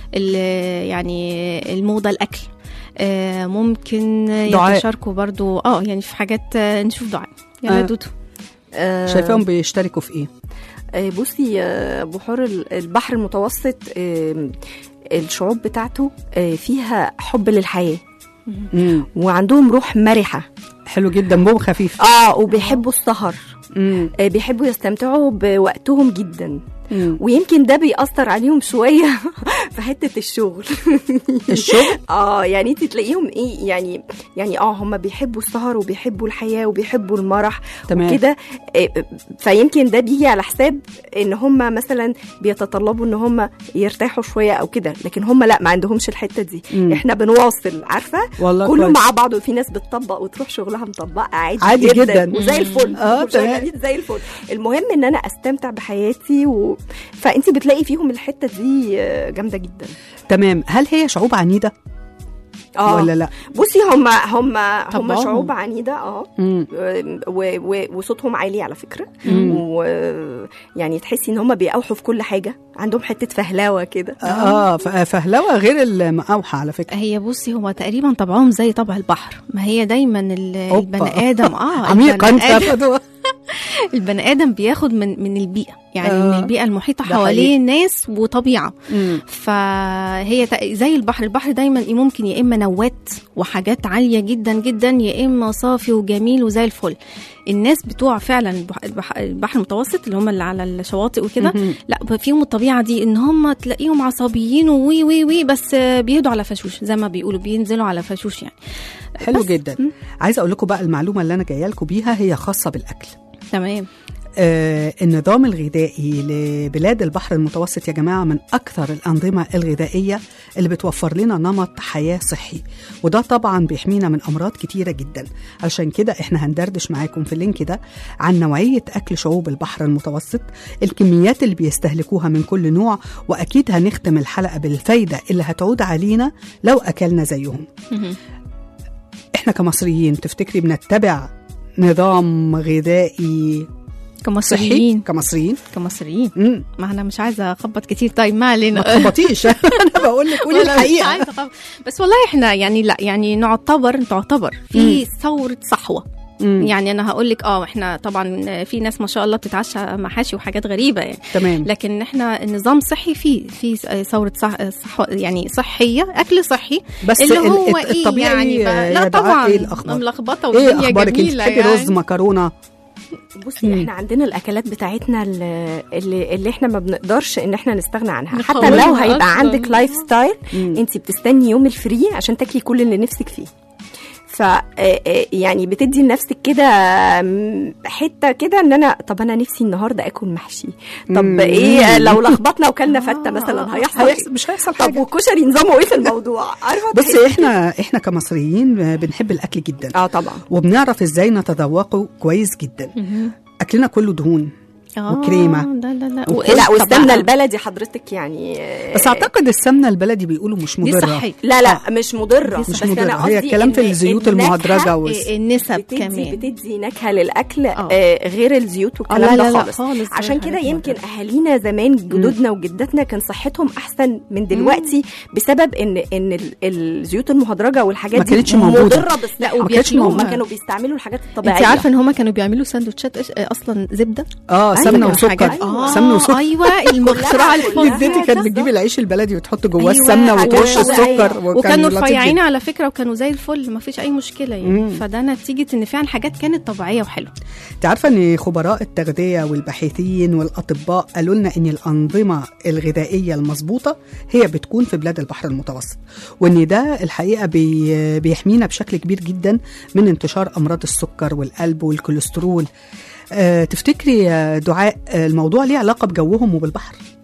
ال- يعني الموضه الاكل آه، ممكن دعاء. يتشاركوا برضو اه يعني في حاجات آه، نشوف دعاء يلا آه. دودو آه، شايفاهم بيشتركوا في ايه آه، بصي آه، بحور ال- البحر المتوسط آه، الشعوب بتاعته آه، فيها حب للحياة مم. وعندهم روح مرحة حلو جدا بوم خفيف اه وبيحبوا السهر مم. آه، بيحبوا يستمتعوا بوقتهم جدا مم. ويمكن ده بيأثر عليهم شوية في حتة الشغل الشغل اه يعني انت تلاقيهم ايه يعني يعني اه هم بيحبوا السهر وبيحبوا الحياة وبيحبوا المرح تمام. وكده آه، فيمكن ده بيجي على حساب ان هم مثلا بيتطلبوا ان هم يرتاحوا شوية او كده لكن هم لا ما عندهمش الحتة دي مم. احنا بنواصل عارفة والله كله كويس. مع بعض وفي ناس بتطبق وتروح شغلها مطبقة عادي, عادي جدا. وزي الفل اه، تمام. وشغالين زي الفل المهم ان انا استمتع بحياتي و... فانت بتلاقي فيهم الحتة دي آه، جامدة جدا تمام هل هي شعوب عنيده اه ولا لا بصي هم هم هم طبعهم. شعوب عنيده اه مم. و- و- وصوتهم عالي على فكره مم. ويعني تحسي ان هم بيأوحوا في كل حاجه عندهم حته فهلاوه كده اه ف- فهلوه غير المقاوحه على فكره هي بصي هو تقريبا طبعهم زي طبع البحر ما هي دايما ال- أوبا. البني ادم اه عميقه البني انت آدم, فدوة. البني ادم بياخد من من البيئه يعني آه. من البيئه المحيطه ده حواليه حقيقي. ناس وطبيعه مم. فهي تق- زي البحر البحر دايما ممكن يا اما نوات وحاجات عاليه جدا جدا يا اما صافي وجميل وزي الفل الناس بتوع فعلا البح- البح- البحر المتوسط اللي هم اللي على الشواطئ وكده مهم. لا فيهم الطبيعه دي ان هم تلاقيهم عصبيين وي وي وي بس بيهدوا على فشوش زي ما بيقولوا بينزلوا على فشوش يعني حلو بس. جدا مم. عايزه اقول لكم بقى المعلومه اللي انا جايه لكم بيها هي خاصه بالاكل تمام آه النظام الغذائي لبلاد البحر المتوسط يا جماعه من اكثر الانظمه الغذائيه اللي بتوفر لنا نمط حياه صحي وده طبعا بيحمينا من امراض كتيره جدا علشان كده احنا هندردش معاكم في اللينك ده عن نوعيه اكل شعوب البحر المتوسط الكميات اللي بيستهلكوها من كل نوع واكيد هنختم الحلقه بالفايده اللي هتعود علينا لو اكلنا زيهم مهم. احنا كمصريين تفتكري بنتبع نظام غذائي صحي كمصريين كمصريين كمصريين مم. ما انا مش عايزه اخبط كتير طيب ما ما علينا تخبطيش انا بقول لك قولي ولا مش الحقيقه عايزة أخبط. بس والله احنا يعني لا يعني نعتبر تعتبر في ثوره صحوه مم. يعني انا هقول لك اه احنا طبعا في ناس ما شاء الله بتتعشى محاشي وحاجات غريبه يعني تمام لكن احنا النظام صحي في في ثوره صح, صح يعني صحيه اكل صحي بس اللي ال- هو الت- ايه الطبيعي يعني يا بقى لا دعاء طبعا ايه الاخبار ملخبطه ايه والدنيا اخبارك انت جميله بتحبي يعني. رز مكرونه بصي مم. احنا عندنا الاكلات بتاعتنا اللي, اللي, اللي احنا ما بنقدرش ان احنا نستغنى عنها حتى نقاومها لو هيبقى أصلاً. عندك لايف ستايل مم. انت بتستني يوم الفري عشان تاكلي كل اللي نفسك فيه ف آه، آه، يعني بتدي لنفسك كده آم، حته كده ان انا طب انا نفسي النهارده اكل محشي طب مم. ايه لو لخبطنا وكلنا فته مثلا هيحصل إيه؟ هيحصل- مش هيحصل طب حاجه والكشري نظامه ايه في الموضوع عارفه بس تحسي- احنا احنا كمصريين بنحب الاكل جدا اه طبعا وبنعرف ازاي نتذوقه كويس جدا مهم. اكلنا كله دهون آه، وكريمة. لا لا لا وكل- لا طب والسمنه بقى. البلدي حضرتك يعني آه، بس اعتقد السمنه البلدي بيقولوا مش دي مضره صحيه لا لا مش مضره مش بس مضره انا هي قصدي الكلام في إن الزيوت النكهة المهدرجه وال... إيه، النسب بتدي كمان بتدي نكهه للاكل آه. آه غير الزيوت آه، والكلام لا ده لا لا خالص خالص عشان غير كده حاجات يمكن معينة. اهالينا زمان جدودنا وجداتنا كان صحتهم احسن من دلوقتي بسبب ان ان ال- الزيوت المهدرجه والحاجات ما دي كانتش موجودة. مضره بالصحه لا ما كانتش كانوا موجودة. هم كانوا بيستعملوا الحاجات الطبيعيه انت عارفه ان هما كانوا بيعملوا سندوتشات إيش- اصلا زبده اه أيوة، سمنه حاجات- وسكر أيوة. سمنه وسكر ايوه المخترعه كلها- الفل جدتي كانت بالظبط. بتجيب العيش البلدي وتحط جواه أيوة، السمنه وترش حاجات- السكر أيوة. وكانوا لطيف رفيعين جدا. على فكره وكانوا زي الفل ما فيش اي مشكله يعني مم. فده نتيجه ان فعلا حاجات كانت طبيعيه وحلوه انت عارفه ان خبراء التغذيه والباحثين والاطباء قالوا لنا ان الانظمه الغذائيه المظبوطه هي بتكون في بلاد البحر المتوسط وان ده الحقيقه بي بيحمينا بشكل كبير جدا من انتشار امراض السكر والقلب والكوليسترول أه تفتكري يا دعاء آه، الموضوع ليه علاقه بجوهم وبالبحر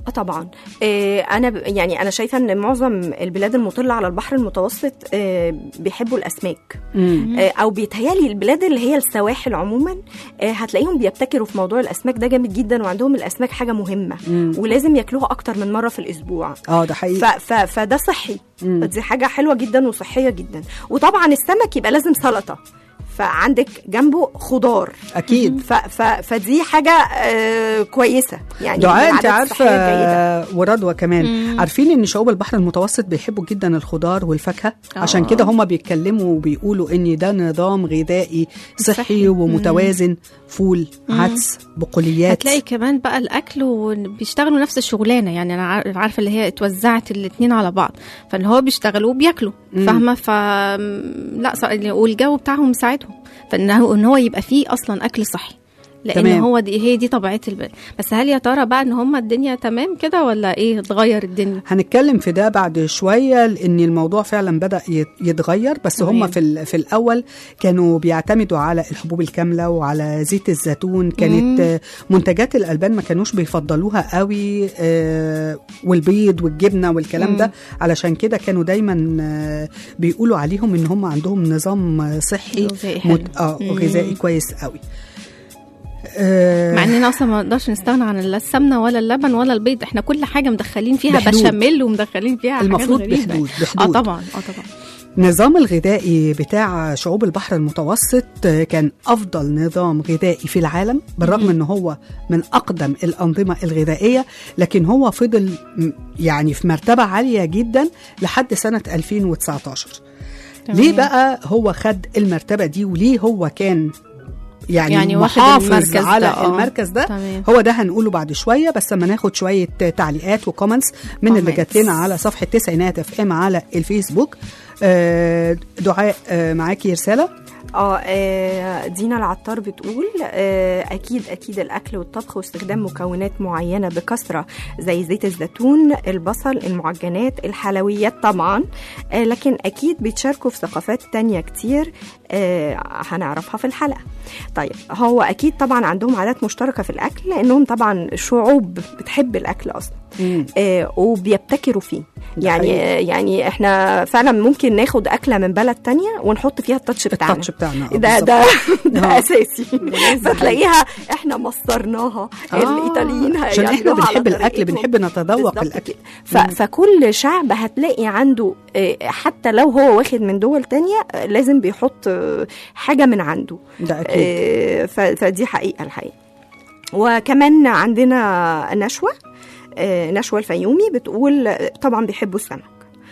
اه طبعا آه انا ب... يعني انا شايفه ان معظم البلاد المطله على البحر المتوسط آه بيحبوا الاسماك مم. آه او بيتهيالي البلاد اللي هي السواحل عموما آه هتلاقيهم بيبتكروا في موضوع الاسماك ده جامد جدا وعندهم الاسماك حاجه مهمه مم. ولازم ياكلوها اكتر من مره في الاسبوع اه ده ف... حقيقي ف... فده صحي مم. فدي حاجه حلوه جدا وصحيه جدا وطبعا السمك يبقى لازم سلطه فعندك جنبه خضار اكيد ف... ف... فدي حاجه آه كويسه يعني دعاء من انت العادات الصحية الجيدة. عارفه ورضوى كمان عارفين ان شعوب البحر المتوسط بيحبوا جدا الخضار والفاكهه عشان آه. كده هم بيتكلموا وبيقولوا ان ده نظام غذائي صحي صحي. ومتوازن فول عدس بقوليات هتلاقي كمان بقى الاكل وبيشتغلوا نفس الشغلانه يعني انا عار- عارفه اللي هي اتوزعت الاثنين على بعض فاللي هو بيشتغلوا وبياكلوا مم. فاهمه ف لا ص- والجو بتاعهم مساعدهم فان هو ان هو يبقى فيه اصلا اكل صحي لان تمام. هو دي هي دي طبيعه البلد بس هل يا ترى بقى ان هم الدنيا تمام كده ولا ايه اتغير الدنيا هنتكلم في ده بعد شويه لان الموضوع فعلا بدا يت- يتغير بس تمام. هم في ال- في الاول كانوا بيعتمدوا على الحبوب الكامله وعلى زيت الزيتون كانت مم. آه، منتجات الالبان ما كانوش بيفضلوها قوي آه، والبيض والجبنه والكلام مم. ده علشان كده كانوا دايما آه، بيقولوا عليهم ان هم عندهم نظام آه، صحي غذائي حلو. مت- اه مم. غذائي كويس قوي آه، مع اننا اصلا ما نقدرش نستغنى عن لا السمنه ولا اللبن ولا البيض احنا كل حاجه مدخلين فيها بحدود. بشاميل ومدخلين فيها المفروض حاجات غريبة. بحدود اه بحدود طبعا اه طبعا النظام الغذائي بتاع شعوب البحر المتوسط كان أفضل نظام غذائي في العالم بالرغم أنه هو من أقدم الأنظمة الغذائية لكن هو فضل م- يعني في مرتبة عالية جدا لحد سنة 2019 تمام. ليه بقى هو خد المرتبة دي وليه هو كان يعني, يعني واخد محافظ المركز ده، على آه. المركز ده تمام. هو ده هنقوله بعد شويه بس لما ناخد شويه تعليقات وكومنتس من اللي Comments. جات لنا على صفحه تسعينات اف ام على الفيسبوك آه، دعاء آه، معاكي رساله اه آه، دينا العطار بتقول آه، اكيد اكيد الاكل والطبخ واستخدام مكونات معينه بكثره زي زيت الزيتون البصل المعجنات الحلويات طبعا آه، لكن اكيد بيتشاركوا في ثقافات تانية كتير آه، هنعرفها في الحلقه طيب هو اكيد طبعا عندهم عادات مشتركه في الاكل لانهم طبعا شعوب بتحب الاكل اصلا آه، وبيبتكروا فيه ده يعني حقيقي. آه، يعني احنا فعلا ممكن ناخد اكله من بلد تانية ونحط فيها التاتش بتاعنا التاتش بتاعنا آه، ده بالظبط. ده ده آه. اساسي فتلاقيها احنا مصرناها آه، الايطاليين عشان احنا هيعملوها على بنحب الاكل طريقتهم. بنحب نتذوق بالظبط الاكل كده. ف... فكل شعب هتلاقي عنده آه، حتى لو هو واخد من دول تانية آه، لازم بيحط آه، حاجة من عنده ده اكيد آه، ف... فدي حقيقة الحقيقة وكمان عندنا نشوة آه، نشوة الفيومي بتقول آه، طبعا بيحبوا السمك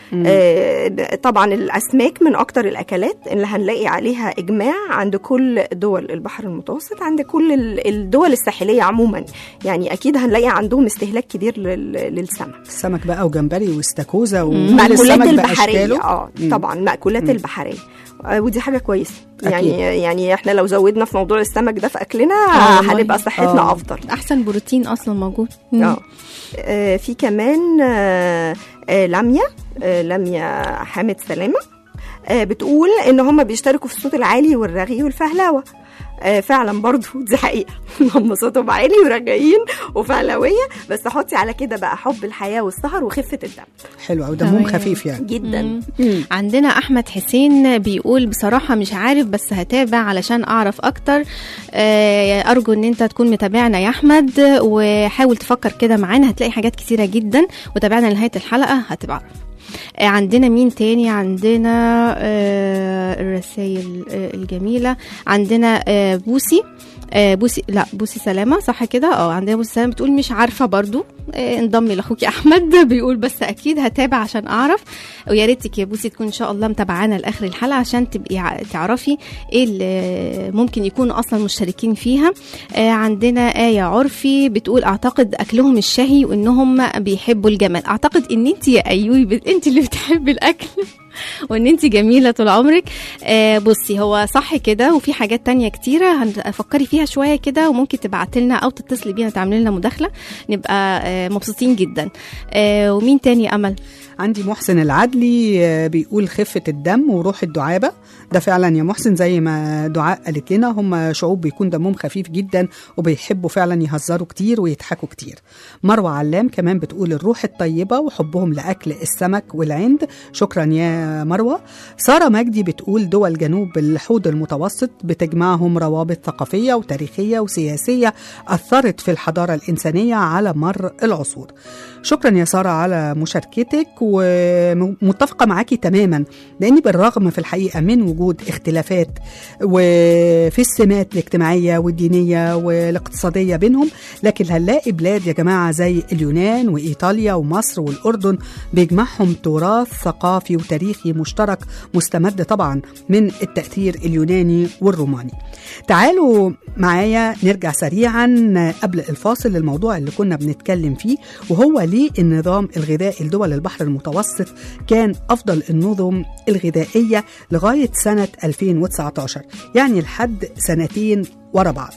آه، طبعا الاسماك من اكتر الاكلات اللي هنلاقي عليها اجماع عند كل دول البحر المتوسط عند كل ال- الدول الساحليه عموما يعني اكيد هنلاقي عندهم استهلاك كبير لل- للسمك السمك بقى وجمبري واستاكوزا وكل مأكولات السمك البحريه بأشكاله. اه مم. طبعا مأكولات البحريه آه، ودي حاجه كويسه أكيد. يعني يعني احنا لو زودنا في موضوع السمك ده في اكلنا آه والله. هنبقى صحتنا آه. افضل احسن بروتين اصلا موجود مم. اه آه، في كمان آه، آه، لميا آه، لميا حامد سلامه آه، بتقول ان هم بيشتركوا في الصوت العالي والرغي والفهلوه آه، فعلا برضو دي حقيقه هم صوتهم عالي ورجعين وفهلويه بس حطي على كده بقى حب الحياه والسهر وخفه الدم حلو قوي دمهم تمام. خفيف يعني جدا مم. مم. عندنا احمد حسين بيقول بصراحه مش عارف بس هتابع علشان اعرف اكتر آه، ارجو ان انت تكون متابعنا يا احمد وحاول تفكر كده معانا هتلاقي حاجات كتيره جدا وتابعنا لنهايه الحلقه هتبقى عارف آه، عندنا مين تاني عندنا آه، الرسائل آه، الجميله عندنا آه، بوسي آه، بوسي لا بوسي سلامه صح كده اه عندنا بوسي سلامه بتقول مش عارفه برضو آه، انضمي لاخوكي احمد بيقول بس اكيد هتابع عشان اعرف ويا ريتك يا بوسي تكون ان شاء الله متابعانا لاخر الحلقه عشان تبقي ع- تعرفي ايه اللي ممكن يكونوا اصلا مشتركين فيها آه، عندنا آية عرفي بتقول اعتقد اكلهم الشهي وانهم بيحبوا الجمال اعتقد ان انت يا ايوي بت- انت اللي بتحبي الاكل وان انت جميله طول عمرك آه بصي هو صح كده وفي حاجات تانية كتيره هنفكري فيها شويه كده وممكن تبعتي لنا او تتصلي بينا تعملي لنا مداخله نبقى آه مبسوطين جدا آه ومين تاني يا امل عندي محسن العدلي آه، بيقول خفة الدم وروح الدعابة ده فعلا يا محسن زي ما دعاء قالت لنا هم شعوب بيكون دمهم خفيف جدا وبيحبوا فعلا يهزروا كتير ويضحكوا كتير مروة علام كمان بتقول الروح الطيبة وحبهم لأكل السمك والعند شكرا يا مروة سارة مجدي بتقول دول جنوب الحوض المتوسط بتجمعهم روابط ثقافية وتاريخية وسياسية أثرت في الحضارة الإنسانية على مر العصور شكرا يا سارة على مشاركتك ومتفقة معاكي تماما لأن بالرغم في الحقيقة من وجود اختلافات وفي السمات الاجتماعية والدينية والاقتصادية بينهم لكن هنلاقي بلاد يا جماعة زي اليونان وإيطاليا ومصر والأردن بيجمعهم تراث ثقافي وتاريخي مشترك مستمد طبعا من التأثير اليوناني والروماني تعالوا معايا نرجع سريعا قبل الفاصل للموضوع اللي كنا بنتكلم فيه وهو ليه النظام الغذائي لدول البحر المتوسط كان أفضل النظم الغذائية لغاية سنة 2019 يعني لحد سنتين ورا بعض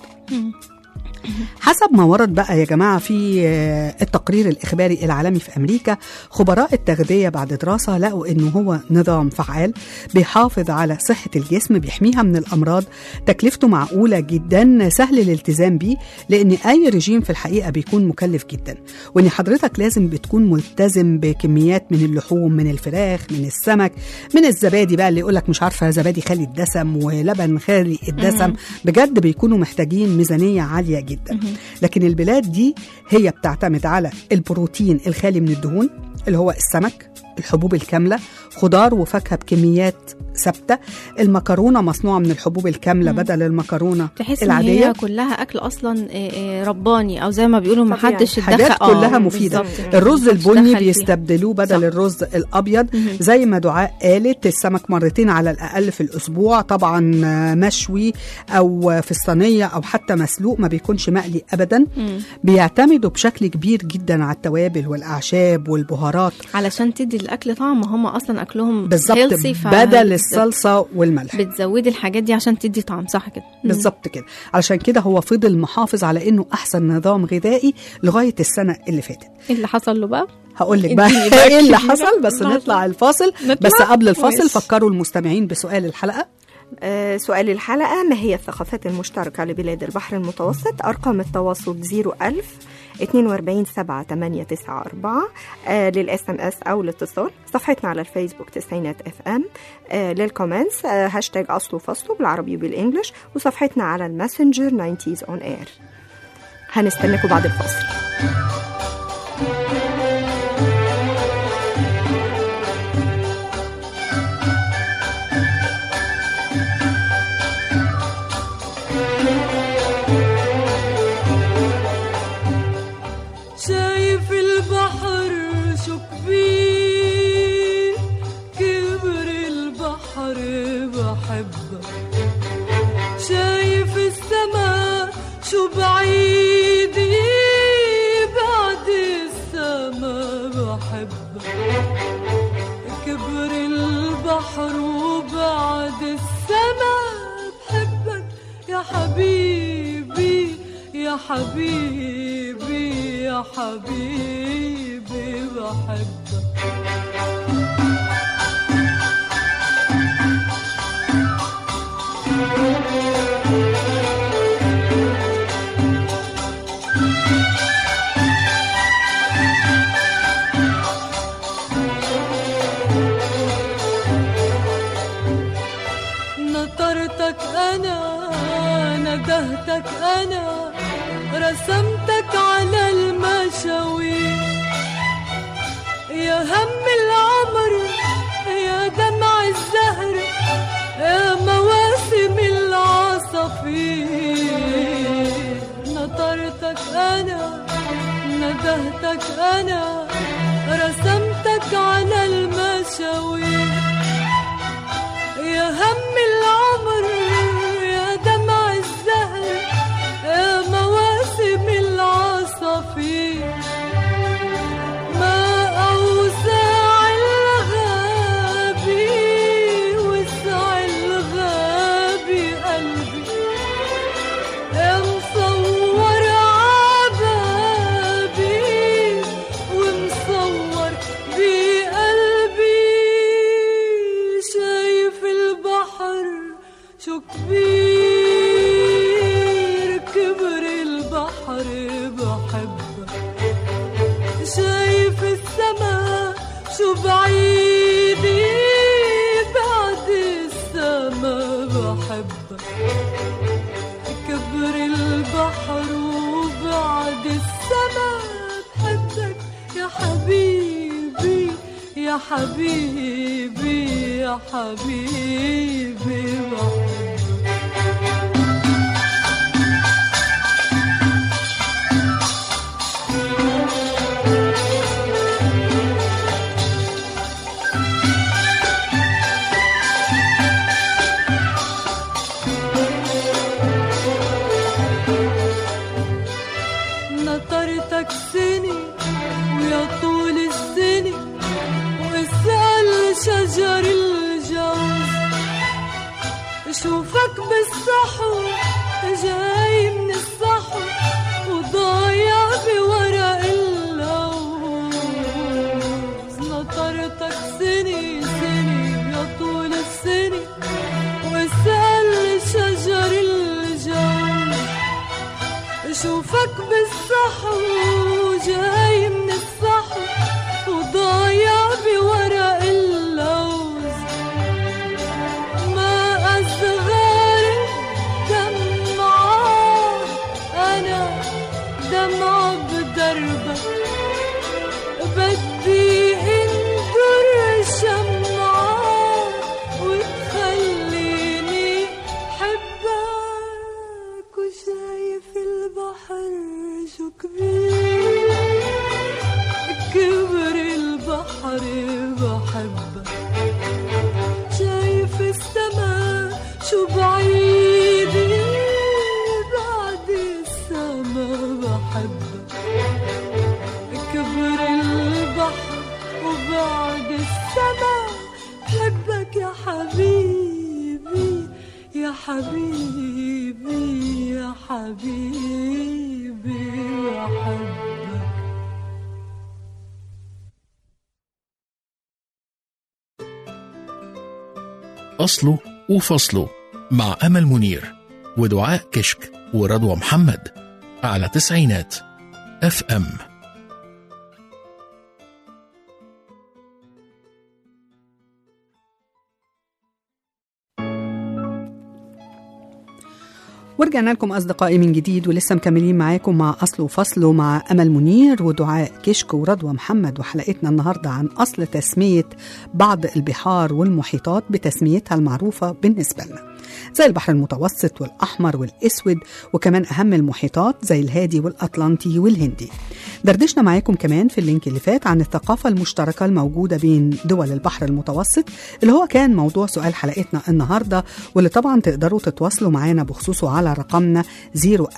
حسب ما ورد بقى يا جماعة في آه، التقرير الإخباري العالمي في أمريكا خبراء التغذية بعد دراسة لقوا إنه هو نظام فعال بيحافظ على صحة الجسم بيحميها من الأمراض تكلفته معقولة جدا سهل الالتزام بيه لأن أي رجيم في الحقيقة بيكون مكلف جدا وإن حضرتك لازم بتكون ملتزم بكميات من اللحوم من الفراخ من السمك من الزبادي بقى اللي يقولك مش عارفة زبادي خالي الدسم ولبن خالي الدسم بجد بيكونوا محتاجين ميزانية عالية جدا لكن البلاد دي هي بتعتمد على البروتين الخالي من الدهون اللي هو السمك الحبوب الكاملة خضار وفاكهة بكميات ثابتة المكرونة مصنوعة من الحبوب الكاملة مم. بدل المكرونة تحس ان العادية هي كلها اكل اصلا آه، آه، رباني او زي ما بيقولوا ما طبيعي. حدش حاجات اتدخل آه، كلها مفيدة. بالظبط. الرز محدش البني دخل فيها. بيستبدلوه بدل صح. الرز الابيض مهم. زي ما دعاء قالت السمك مرتين على الاقل في الاسبوع طبعا آه، مشوي او في الصينيه او حتى مسلوق ما بيكونش مقلي ابدا مم. بيعتمدوا بشكل كبير جدا على التوابل والاعشاب والبهارات علشان تدي الاكل طعم هم اصلا اكلهم بالظبط healthy، ف- بدل الصلصه والملح بتزودي الحاجات دي عشان تدي طعم صح كده مم. بالظبط كده علشان كده هو فضل محافظ على انه احسن نظام غذائي لغايه السنه اللي فاتت ايه اللي حصل له بقى هقول لك بقى اديني بقى ايه اللي كبيرة. حصل بس اللي نطلع حصل. الفاصل نطلع؟ بس قبل الفاصل ماشي. فكروا المستمعين بسؤال الحلقه آه، سؤال الحلقة ما هي الثقافات المشتركة لبلاد البحر المتوسط أرقام التواصل 01000 42 7 8 9 4 آه للاس ام اس او الاتصال صفحتنا على الفيسبوك تسعينات اف ام آه للكومنتس آه هاشتاج اصله فصله بالعربي وبالانجلش وصفحتنا على الماسنجر 90s اون اير هنستناكم بعد الفاصل شايف البحر شو كبير كبر البحر بحبك شايف السما شو بعيد بعد السما بحبك كبر البحر وبعد السما بحبك يا حبيبي يا حبيبي يا حبيبي بحبك نطرتك أنا ندهتك أنا رسمتك على المشاوير يا هم العمر يا دمع الزهر يا مواسم العصافير نطرتك أنا ندهتك أنا رسمتك على المشاوير يا هم العمر يا دمع الزهر يا مواسم العصافير ما أوسع الغابي وسع الغابي قلبي يا مصور عبابي كبير كبر البحر بحبك شايف السما شو بعيدة بعد السما بحبك كبر البحر وبعد السما بحبك يا حبيبي يا حبيبي يا حبيبي بحبك نطرتك سنة ويا طول السنة واسأل شجر الجوز شوفك بالصحو جاي من الصحو وضايع بورق اللوز نطرتك سنة سنة يا طول السنة واسأل شجر الجوز شوفك بالصحو جاي من الصحو وضايع بورق اللوز ما أصغر دمعة أنا دمعة بدربك بدي انظر شمعة وتخليني حبك وشايف البحر شو كبير كبر البحر بحبك شايف السما شو بعيد بعد السما بحبك كبر البحر وبعد السما بحبك يا حبيبي يا حبيبي يا حبيبي بحبك أصله وفصله مع أمل منير ودعاء كشك ورضوى محمد على تسعينات اف ام ورجعنا لكم أصدقائي من جديد ولسه مكملين معاكم مع أصل وفصل مع أمل منير ودعاء كشك ورضوى محمد وحلقتنا النهاردة عن أصل تسمية بعض البحار والمحيطات بتسميتها المعروفة بالنسبة لنا زي البحر المتوسط والأحمر والأسود وكمان أهم المحيطات زي الهادي والأطلنطي والهندي دردشنا معاكم كمان في اللينك اللي فات عن الثقافة المشتركة الموجودة بين دول البحر المتوسط اللي هو كان موضوع سؤال حلقتنا النهاردة واللي طبعا تقدروا تتواصلوا معانا بخصوصه على رقمنا 010427894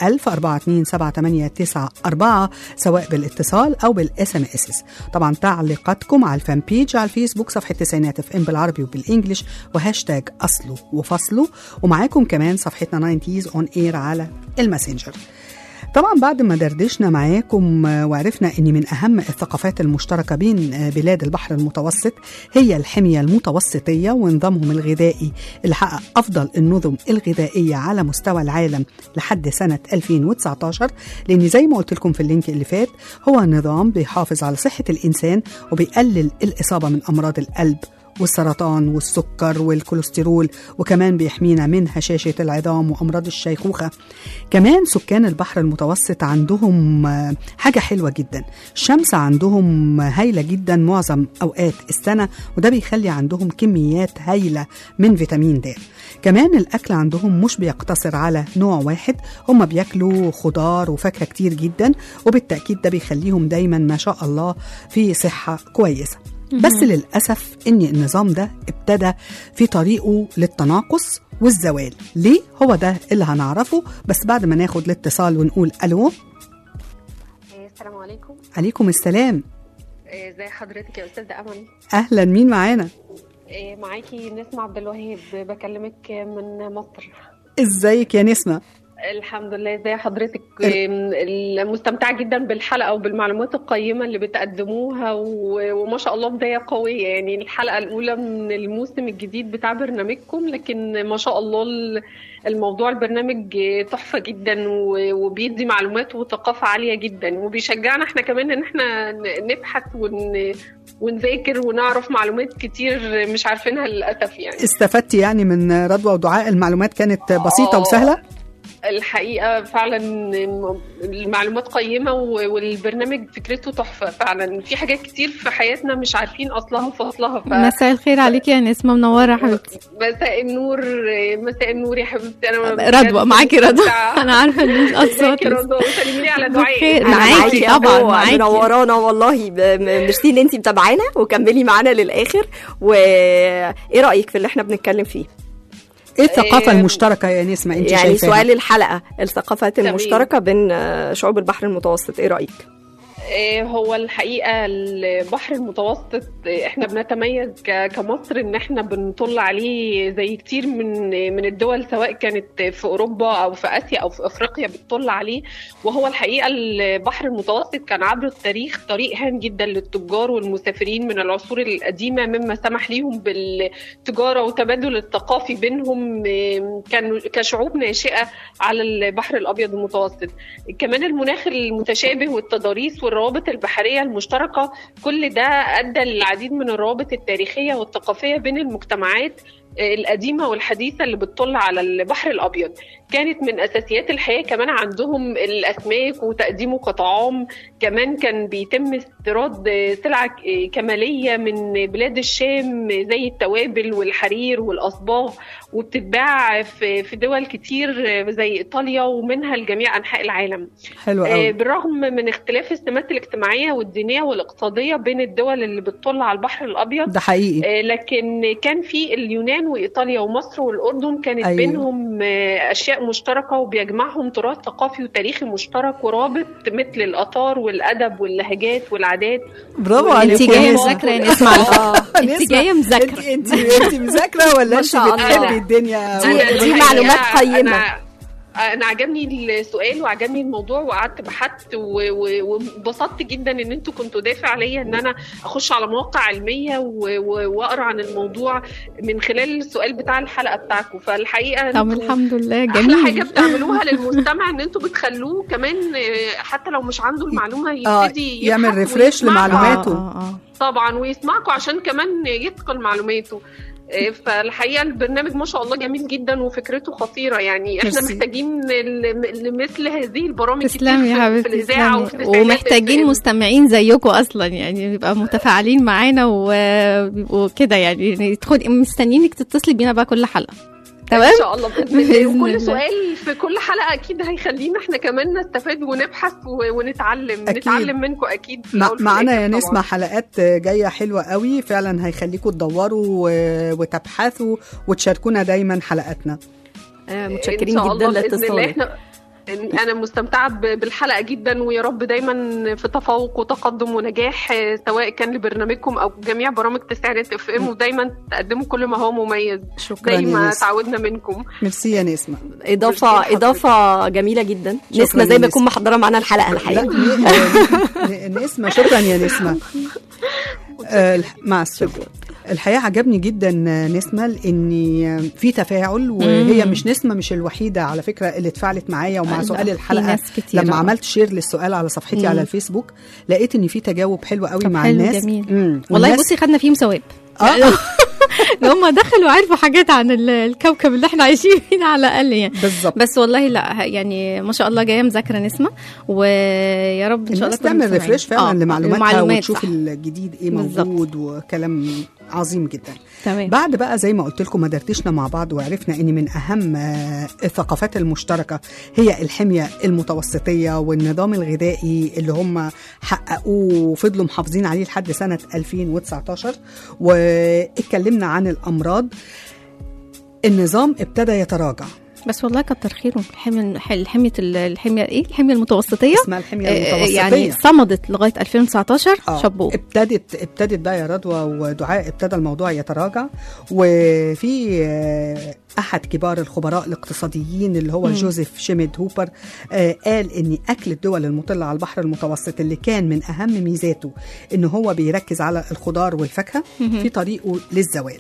سواء بالاتصال أو بالاس ام اس طبعا تعليقاتكم على الفان بيج على الفيسبوك صفحة تسعينات اف ام بالعربي وبالانجلش وهاشتاج أصله وفصله ومعاكم كمان صفحتنا 90s اون اير على الماسنجر طبعا بعد ما دردشنا معاكم آه، وعرفنا ان من اهم الثقافات المشتركه بين آه، بلاد البحر المتوسط هي الحميه المتوسطيه ونظامهم الغذائي اللي حقق افضل النظم الغذائيه على مستوى العالم لحد سنه 2019 لان زي ما قلت لكم في اللينك اللي فات هو نظام بيحافظ على صحه الانسان وبيقلل الاصابه من امراض القلب والسرطان والسكر والكوليسترول وكمان بيحمينا من هشاشة العظام وأمراض الشيخوخة كمان سكان البحر المتوسط عندهم آه، حاجة حلوة جدا الشمس عندهم هايلة جدا معظم أوقات السنة وده بيخلي عندهم كميات هايلة من فيتامين د كمان الأكل عندهم مش بيقتصر على نوع واحد هم بياكلوا خضار وفاكهة كتير جدا وبالتأكيد ده بيخليهم دايما ما شاء الله في صحة كويسة بس للأسف إن النظام ده ابتدى في طريقه للتناقص والزوال ليه؟ هو ده اللي هنعرفه بس بعد ما ناخد الاتصال ونقول ألو السلام عليكم عليكم السلام إيه، ازي حضرتك يا استاذه امل أهلا مين معانا؟ إيه، معاكي نسمة عبد الوهاب بكلمك من مصر ازيك يا نسمة؟ الحمد لله ازي حضرتك أم، مستمتعه جدا بالحلقه وبالمعلومات القيمه اللي بتقدموها و- وما شاء الله بدايه قويه يعني الحلقه الاولى من الموسم الجديد بتاع برنامجكم لكن ما شاء الله ال- الموضوع البرنامج تحفه جدا و- وبيدي معلومات وثقافه عاليه جدا وبيشجعنا احنا كمان ان احنا ن- نبحث ون ونذاكر ونعرف معلومات كتير مش عارفينها للاسف يعني استفدتي يعني من رضوى ودعاء المعلومات كانت بسيطه آه. وسهله الحقيقة فعلا المعلومات قيمة و- والبرنامج فكرته تحفة فعلا في حاجات كتير في حياتنا مش عارفين أصلها وفصلها ف... مساء الخير عليكي يا نسمه منوره يا حبيبتي مساء النور مساء النور يا حبيبتي أنا رضوى بجد معاكي رضوى مستمتعة. انا عارفه ان ازيك الاصوات يا رضوى وسلمي لي على دعاء بخير. أنا معاكي طبعاً، أهو، معاكي. منورانا والله ب- م- ميرسي ان انت متابعانا وكملي معانا للاخر وايه رايك في اللي احنا بنتكلم فيه ايه الثقافه آه، المشتركه يا نسمه انت يعني شايفاها سؤال الحلقه الثقافات تمام. المشتركه بين آه، شعوب البحر المتوسط ايه رايك آه، هو الحقيقة البحر المتوسط آه، احنا بنتميز ك- كمصر ان احنا بنطل عليه زي كتير من من الدول سواء كانت في اوروبا او في اسيا او في افريقيا بتطل عليه وهو الحقيقة البحر المتوسط كان عبر التاريخ طريق هام جدا للتجار والمسافرين من العصور القديمة مما سمح ليهم بالتجارة وتبادل الثقافي بينهم آه، كانوا كشعوب ناشئة على البحر الابيض المتوسط كمان المناخ المتشابه والتضاريس والروابط البحريه المشتركه كل ده ادى للعديد من الروابط التاريخيه والثقافيه بين المجتمعات آه، القديمه والحديثه اللي بتطل على البحر الابيض كانت من اساسيات الحياه كمان عندهم الاسماك وتقديمه كطعام كمان كان بيتم استيراد آه، سلع آه، كماليه من بلاد الشام زي التوابل والحرير والاصباغ وبتتباع في في دول كتير آه، زي ايطاليا ومنها لجميع انحاء العالم حلو آه، قوي بالرغم من اختلاف السمات الاجتماعيه والدينيه والاقتصاديه بين الدول اللي بتطل على البحر الابيض ده حقيقي آه، لكن كان في اليونان وايطاليا ومصر والاردن كانت أيوة. أيوة. بينهم آه، اشياء مشتركه وبيجمعهم تراث ثقافي وتاريخي مشترك ورابط مثل الاثار والادب واللهجات والعادات برافو وانت عليكم انت جايه يا نسمة. مذاكره يا نسمه على فكرة. انت نسمة، جايه مذاكره انت انت انت مذاكره ولا ما انت شاء الله. بتحبي الدنيا دي- أنا دي الحقيقة معلومات قيمة. أنا انا عجبني السؤال وعجبني الموضوع وقعدت بحثت و- و- وانبسطت جدا ان انتوا كنتوا دافع عليا ان انا اخش على مواقع علميه و- و- واقرا عن الموضوع من خلال السؤال بتاع الحلقه بتاعكم فالحقيقه طب انتوا الحمد لله احلى حاجه جميل بتعملوها للمستمع ان انتوا بتخلوه كمان آه، حتى لو مش عنده المعلومه اه يبتدي يعمل يبحث ريفريش ويسمعكم. لمعلوماته. آه، آه، آه. طبعا ويسمعكم عشان كمان يتقن معلوماته آه، فالحقيقه البرنامج ما شاء الله جميل جدا وفكرته خطيره يعني احنا ميرسي. محتاجين ل- لمثل هذه البرامج كتير تسلمي يا في- حبيبتي في الاذاعه وفي تسلمي. تسعينات ومحتاجين FM. مستمعين زيكم اصلا يعني بيبقى متفاعلين معانا وبيبقوا كده يعني تدخلي مستنيينك تتصلي بينا بقى كل حلقه تمام ان شاء الله باذن الله بإذن وكل الله. سؤال في كل حلقه اكيد هيخلينا احنا كمان نستفاد ونبحث و- ونتعلم أكيد. نتعلم منكم اكيد في مع الأول وفي معانا يا الآخر نسمة طبعاً. حلقات جاية حلوة قوي فعلا هيخليكم تدوروا و- وتبحثوا وتشاركونا دايما حلقاتنا آه، إن متشكرين شاء جدا الله بإذن الله لاتصالك احنا انا مستمتعه ب- بالحلقه جدا ويا رب دايما في تفوق وتقدم ونجاح آه، سواء كان لبرنامجكم او جميع برامج تسعينات اف ام ودايما تقدموا كل ما هو مميز شكرا زي يا ما نسمة تعودنا منكم ميرسي يا نسمة اضافه ميرسي لحضرتك. اضافه جميله جدا شكراً نسمه زي يا ما تكون نسمة. محضره معانا الحلقه لا الحقيقه ن- ن- نسمة شكرا يا نسمة آه، الح- مع السلامة الحقيقة عجبني جدا نسمة لأن في تفاعل وهي مم. مش نسمة مش الوحيدة على فكرة اللي اتفاعلت معايا ومع لا، سؤال في الحلقة ناس كتير لما آه. عملت شير للسؤال على صفحتي مم. على الفيسبوك لقيت ان في تجاوب حلو قوي طب مع حلو، الناس جميل. مم. والله والناس- بصي خدنا فيهم ثواب اه ان هم دخلوا وعرفوا حاجات عن ال- الكوكب اللي احنا عايشين فيه على الاقل يعني بالظبط بس والله لا ه- يعني ما شاء الله جايه مذاكره نسمه ويا رب ان شاء الله الناس كل تعمل المستمعين. ريفريش فعلا آه، لمعلوماتها المعلومات وتشوف صح. الجديد ايه بالظبط. موجود وكلام عظيم جدا تمام بعد بقى زي ما قلت لكم ما دردشنا مع بعض وعرفنا ان من اهم آه، الثقافات المشتركه هي الحميه المتوسطيه والنظام الغذائي اللي هم حققوه وفضلوا محافظين عليه لحد سنه 2019 واتكلمنا عن الامراض النظام ابتدى يتراجع بس والله كتر خيرهم الحمية الحمية الحمية ايه الحمية المتوسطية اسمها الحميه آه، المتوسطيه يعني صمدت لغايه 2019 آه، شابوه ابتدت ابتدت بقى يا رضوى ودعاء ابتدى الموضوع يتراجع وفي آه، احد كبار الخبراء الاقتصاديين اللي هو مم. جوزيف شيميد هوبر آه، قال ان اكل الدول المطله على البحر المتوسط اللي كان من اهم ميزاته ان هو بيركز على الخضار والفاكهه مهم. في طريقه للزوال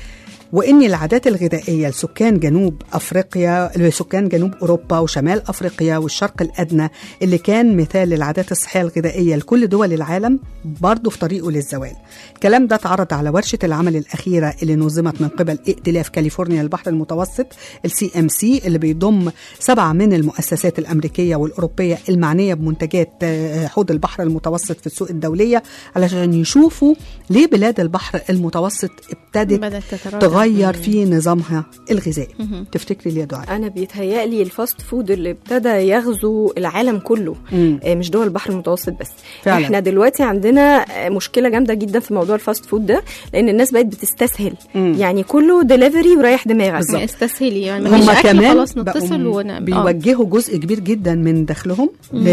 وان العادات الغذائيه لسكان جنوب افريقيا لسكان جنوب اوروبا وشمال افريقيا والشرق الادنى اللي كان مثال للعادات الصحيه الغذائيه لكل دول العالم برضه في طريقه للزوال. الكلام ده اتعرض على ورشه العمل الاخيره اللي نظمت من قبل ائتلاف كاليفورنيا للبحر المتوسط السي ام سي اللي بيضم سبعه من المؤسسات الامريكيه والاوروبيه المعنيه بمنتجات آه، حوض البحر المتوسط في السوق الدوليه علشان يشوفوا ليه بلاد البحر المتوسط ابتدت بدات تتراجع تغير في نظامها الغذائي مهم. تفتكري ليه يا دعاء انا بيتهيألي الفاست فود اللي ابتدى يغزو العالم كله مم. آه، مش دول البحر المتوسط بس فعلا. احنا دلوقتي عندنا آه، مشكله جامده جدا في موضوع الفاست فود ده لان الناس بقت بتستسهل مم. يعني كله ديليفري وريح دماغك بالظبط. استسهلي يعني مفيش هم اكل كمان خلاص نتصل بقوا ون... آه. بيوجهوا جزء كبير جدا من دخلهم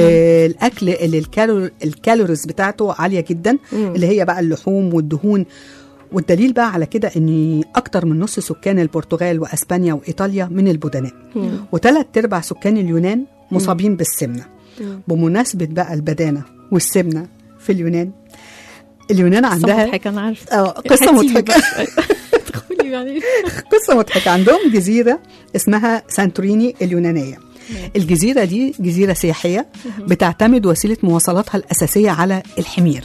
للاكل اللي الكالور الكالوريز بتاعته عاليه جدا مم. اللي هي بقى اللحوم والدهون والدليل بقى على كده ان اكتر من نص سكان البرتغال واسبانيا وايطاليا من البدناء مم. وثلاث ارباع سكان اليونان مصابين بالسمنه مم. بمناسبه بقى البدانه والسمنه في اليونان اليونان قصة عندها مضحكة انا عارفه اه قصه هاتيلي مضحكه بقى. ادخلي يعني قصة مضحكة عندهم جزيرة اسمها سانتوريني اليونانية الجزيرة دي جزيرة سياحية بتعتمد وسيلة مواصلاتها الأساسية على الحمير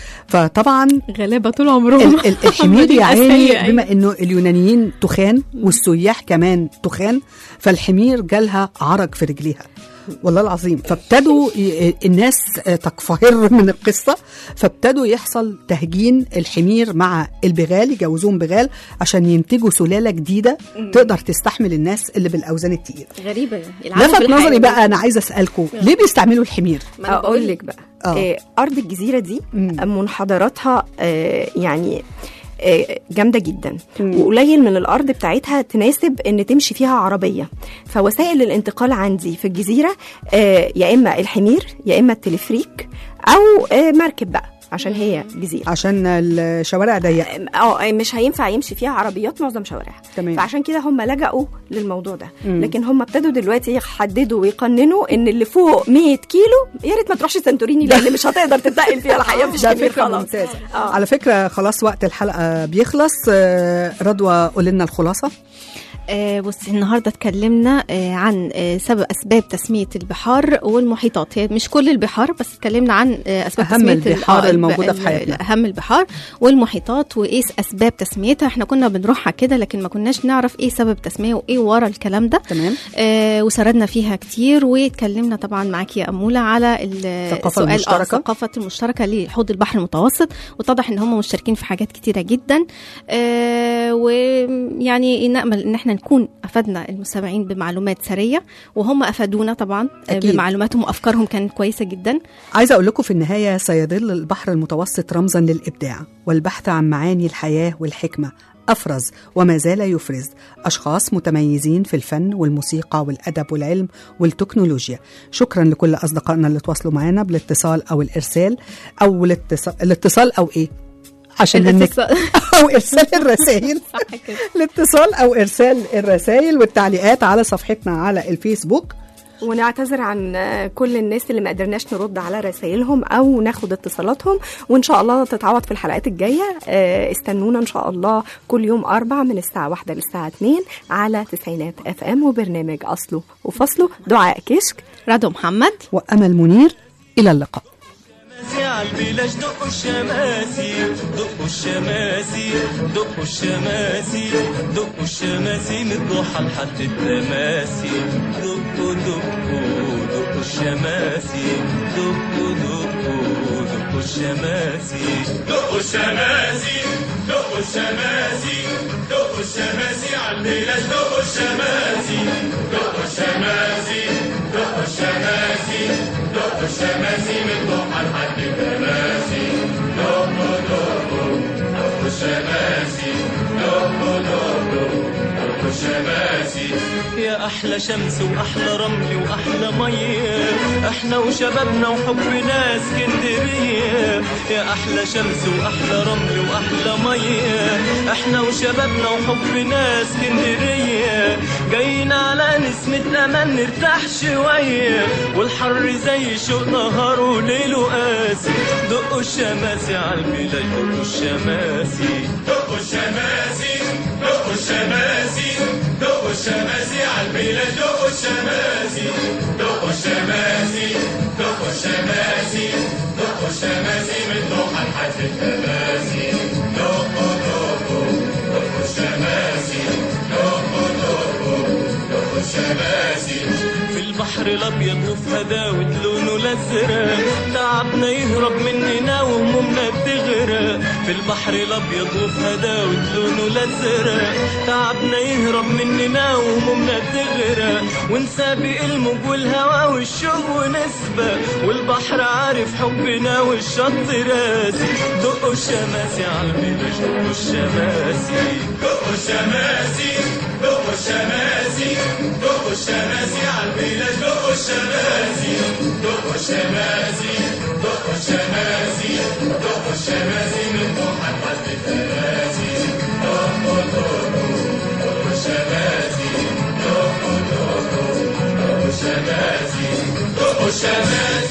فطبعا غلابه طول عمرهم ال- ال- الحمير عمالين يا عيني أسيء. بما انه اليونانيين تخان والسياح كمان تخان فالحمير جالها عرج في رجليها والله العظيم فابتدوا ي- الناس تقفهر من القصه فابتدوا يحصل تهجين الحمير مع البغال يجوزوهم بغال عشان ينتجوا سلاله جديده تقدر تستحمل الناس اللي بالاوزان التقيله غريبه يعني العالم لفت نظري بالحيوانات. بقى انا عايزه اسالكم ليه بيستعملوا الحمير ما أنا اقول لك بقى آه. آه. ارض الجزيره دي مم. منحدراتها آه يعني آه، جامده جدا مم. وقليل من الارض بتاعتها تناسب ان تمشي فيها عربيه فوسائل الانتقال عندي في الجزيره آه، يا اما الحمير يا اما التلفريك او آه، مركب بقى عشان هي جزيره عشان الشوارع ضيقه اه مش هينفع يمشي فيها عربيات معظم شوارعها تمام. فعشان كده هم لجأوا للموضوع ده مم. لكن هم ابتدوا دلوقتي يحددوا ويقننوا ان اللي فوق 100 كيلو يا ريت ما تروحش سانتوريني لان مش هتقدر تنتقل فيها الحقيقه مفيش ده كبير فكرة خلاص ممتازة آه. على فكرة خلاص وقت الحلقة بيخلص آه، رضوى قول لنا الخلاصة آه بصي النهارده اتكلمنا آه عن آه سبب اسباب تسميه البحار والمحيطات هي مش كل البحار بس اتكلمنا عن آه اسباب أهم تسميه البحار ال- الموجودة ال- في حياتنا. اهم البحار والمحيطات وايه اسباب تسميتها احنا كنا بنروحها كده لكن ما كناش نعرف ايه سبب التسميه وايه ورا الكلام ده تمام آه وسردنا فيها كتير واتكلمنا طبعا معاكي يا أمولة على ال- الثقافة السؤال المشتركة. آه الثقافة المشتركة لحوض البحر المتوسط واتضح ان هم مشتركين في حاجات كتيرة جدا آه ويعني نأمل ان احنا نكون افدنا المستمعين بمعلومات سرية وهم افادونا طبعا آه، أكيد. بمعلوماتهم وافكارهم كانت كويسة جدا عايزة أقول لكم في النهاية سيظل البحر المتوسط رمزا للإبداع والبحث عن معاني الحياة والحكمة أفرز وما زال يفرز أشخاص متميزين في الفن والموسيقى والأدب والعلم والتكنولوجيا شكرا لكل أصدقائنا اللي تواصلوا معنا بالاتصال أو الإرسال أو الاتصال, الاتصال أو إيه عشان هنك الاتصال- أو إرسال الرسائل صح كده الاتصال أو إرسال الرسائل والتعليقات على صفحتنا على الفيسبوك ونعتذر عن آه، كل الناس اللي ما قدرناش نرد على رسائلهم او ناخد اتصالاتهم وان شاء الله تتعوض في الحلقات الجايه آه، استنونا ان شاء الله كل يوم اربع من الساعه واحدة للساعه 2 على تسعينات اف ام وبرنامج اصله وفصله دعاء كشك رادو محمد وأمل منير إلى اللقاء الشماسي عالبلاش دقوا الشماسي دقوا الشماسي دقوا الشماسي دقوا الشماسي من الضحى لحد التماسي دقوا دقوا دقوا الشماسي دقوا دقوا دقوا الشماسي دقوا الشماسي دقوا الشماسي دقوا الشماسي عالبلاش دقوا الشماسي دقوا الشماسي دقوا الشماسي دقوا الشماسي من ضحى لحد التماسي دقوا دقوا دقوا الشماسي دقوا دقوا دقوا دقوا الشماسي يا احلى شمس واحلى رمل واحلى ميه احنا وشبابنا وحبنا اسكندريه يا احلى شمس واحلى رمل واحلى ميه احنا وشبابنا وحبنا اسكندريه جايين على نسمة امل نرتاح شويه والحر زي شوق نهار وليله قاسي دقوا الشماسي عالبلاد دقوا الشماسي دقوا الشماسي دقوا الشماسي دقوا الشماسي عالبلاد دقوا الشماسي دقوا الشماسي دقوا الشماسي دقوا الشماسي من دوحة لحد التماسي دقوا دقوا دقوا الشماسي دقوا دقوا دقوا الشماسي في البحر الابيض وفي هداوة لونه الازرق تعبنا يهرب مننا وهمومنا بتغرق في البحر الابيض وفي هداوة لونه الازرق تعبنا يهرب مننا وهمومنا بتغرق ونسابق الموج والهوا والشوق ونسبة والبحر عارف حبنا والشط راسي دقوا الشماسي عالبيض دقوا الشماسي دقوا الشماسي دقوا الشماسي دقوا الشماسي عالبلاد دقوا الشماسي دقوا الشماسي دقوا الشماسي دقوا الشماسي من دوحة لحد التماسي دقوا دقوا دقوا الشماسي دقوا دقوا دقوا الشماسي دقوا الشماسي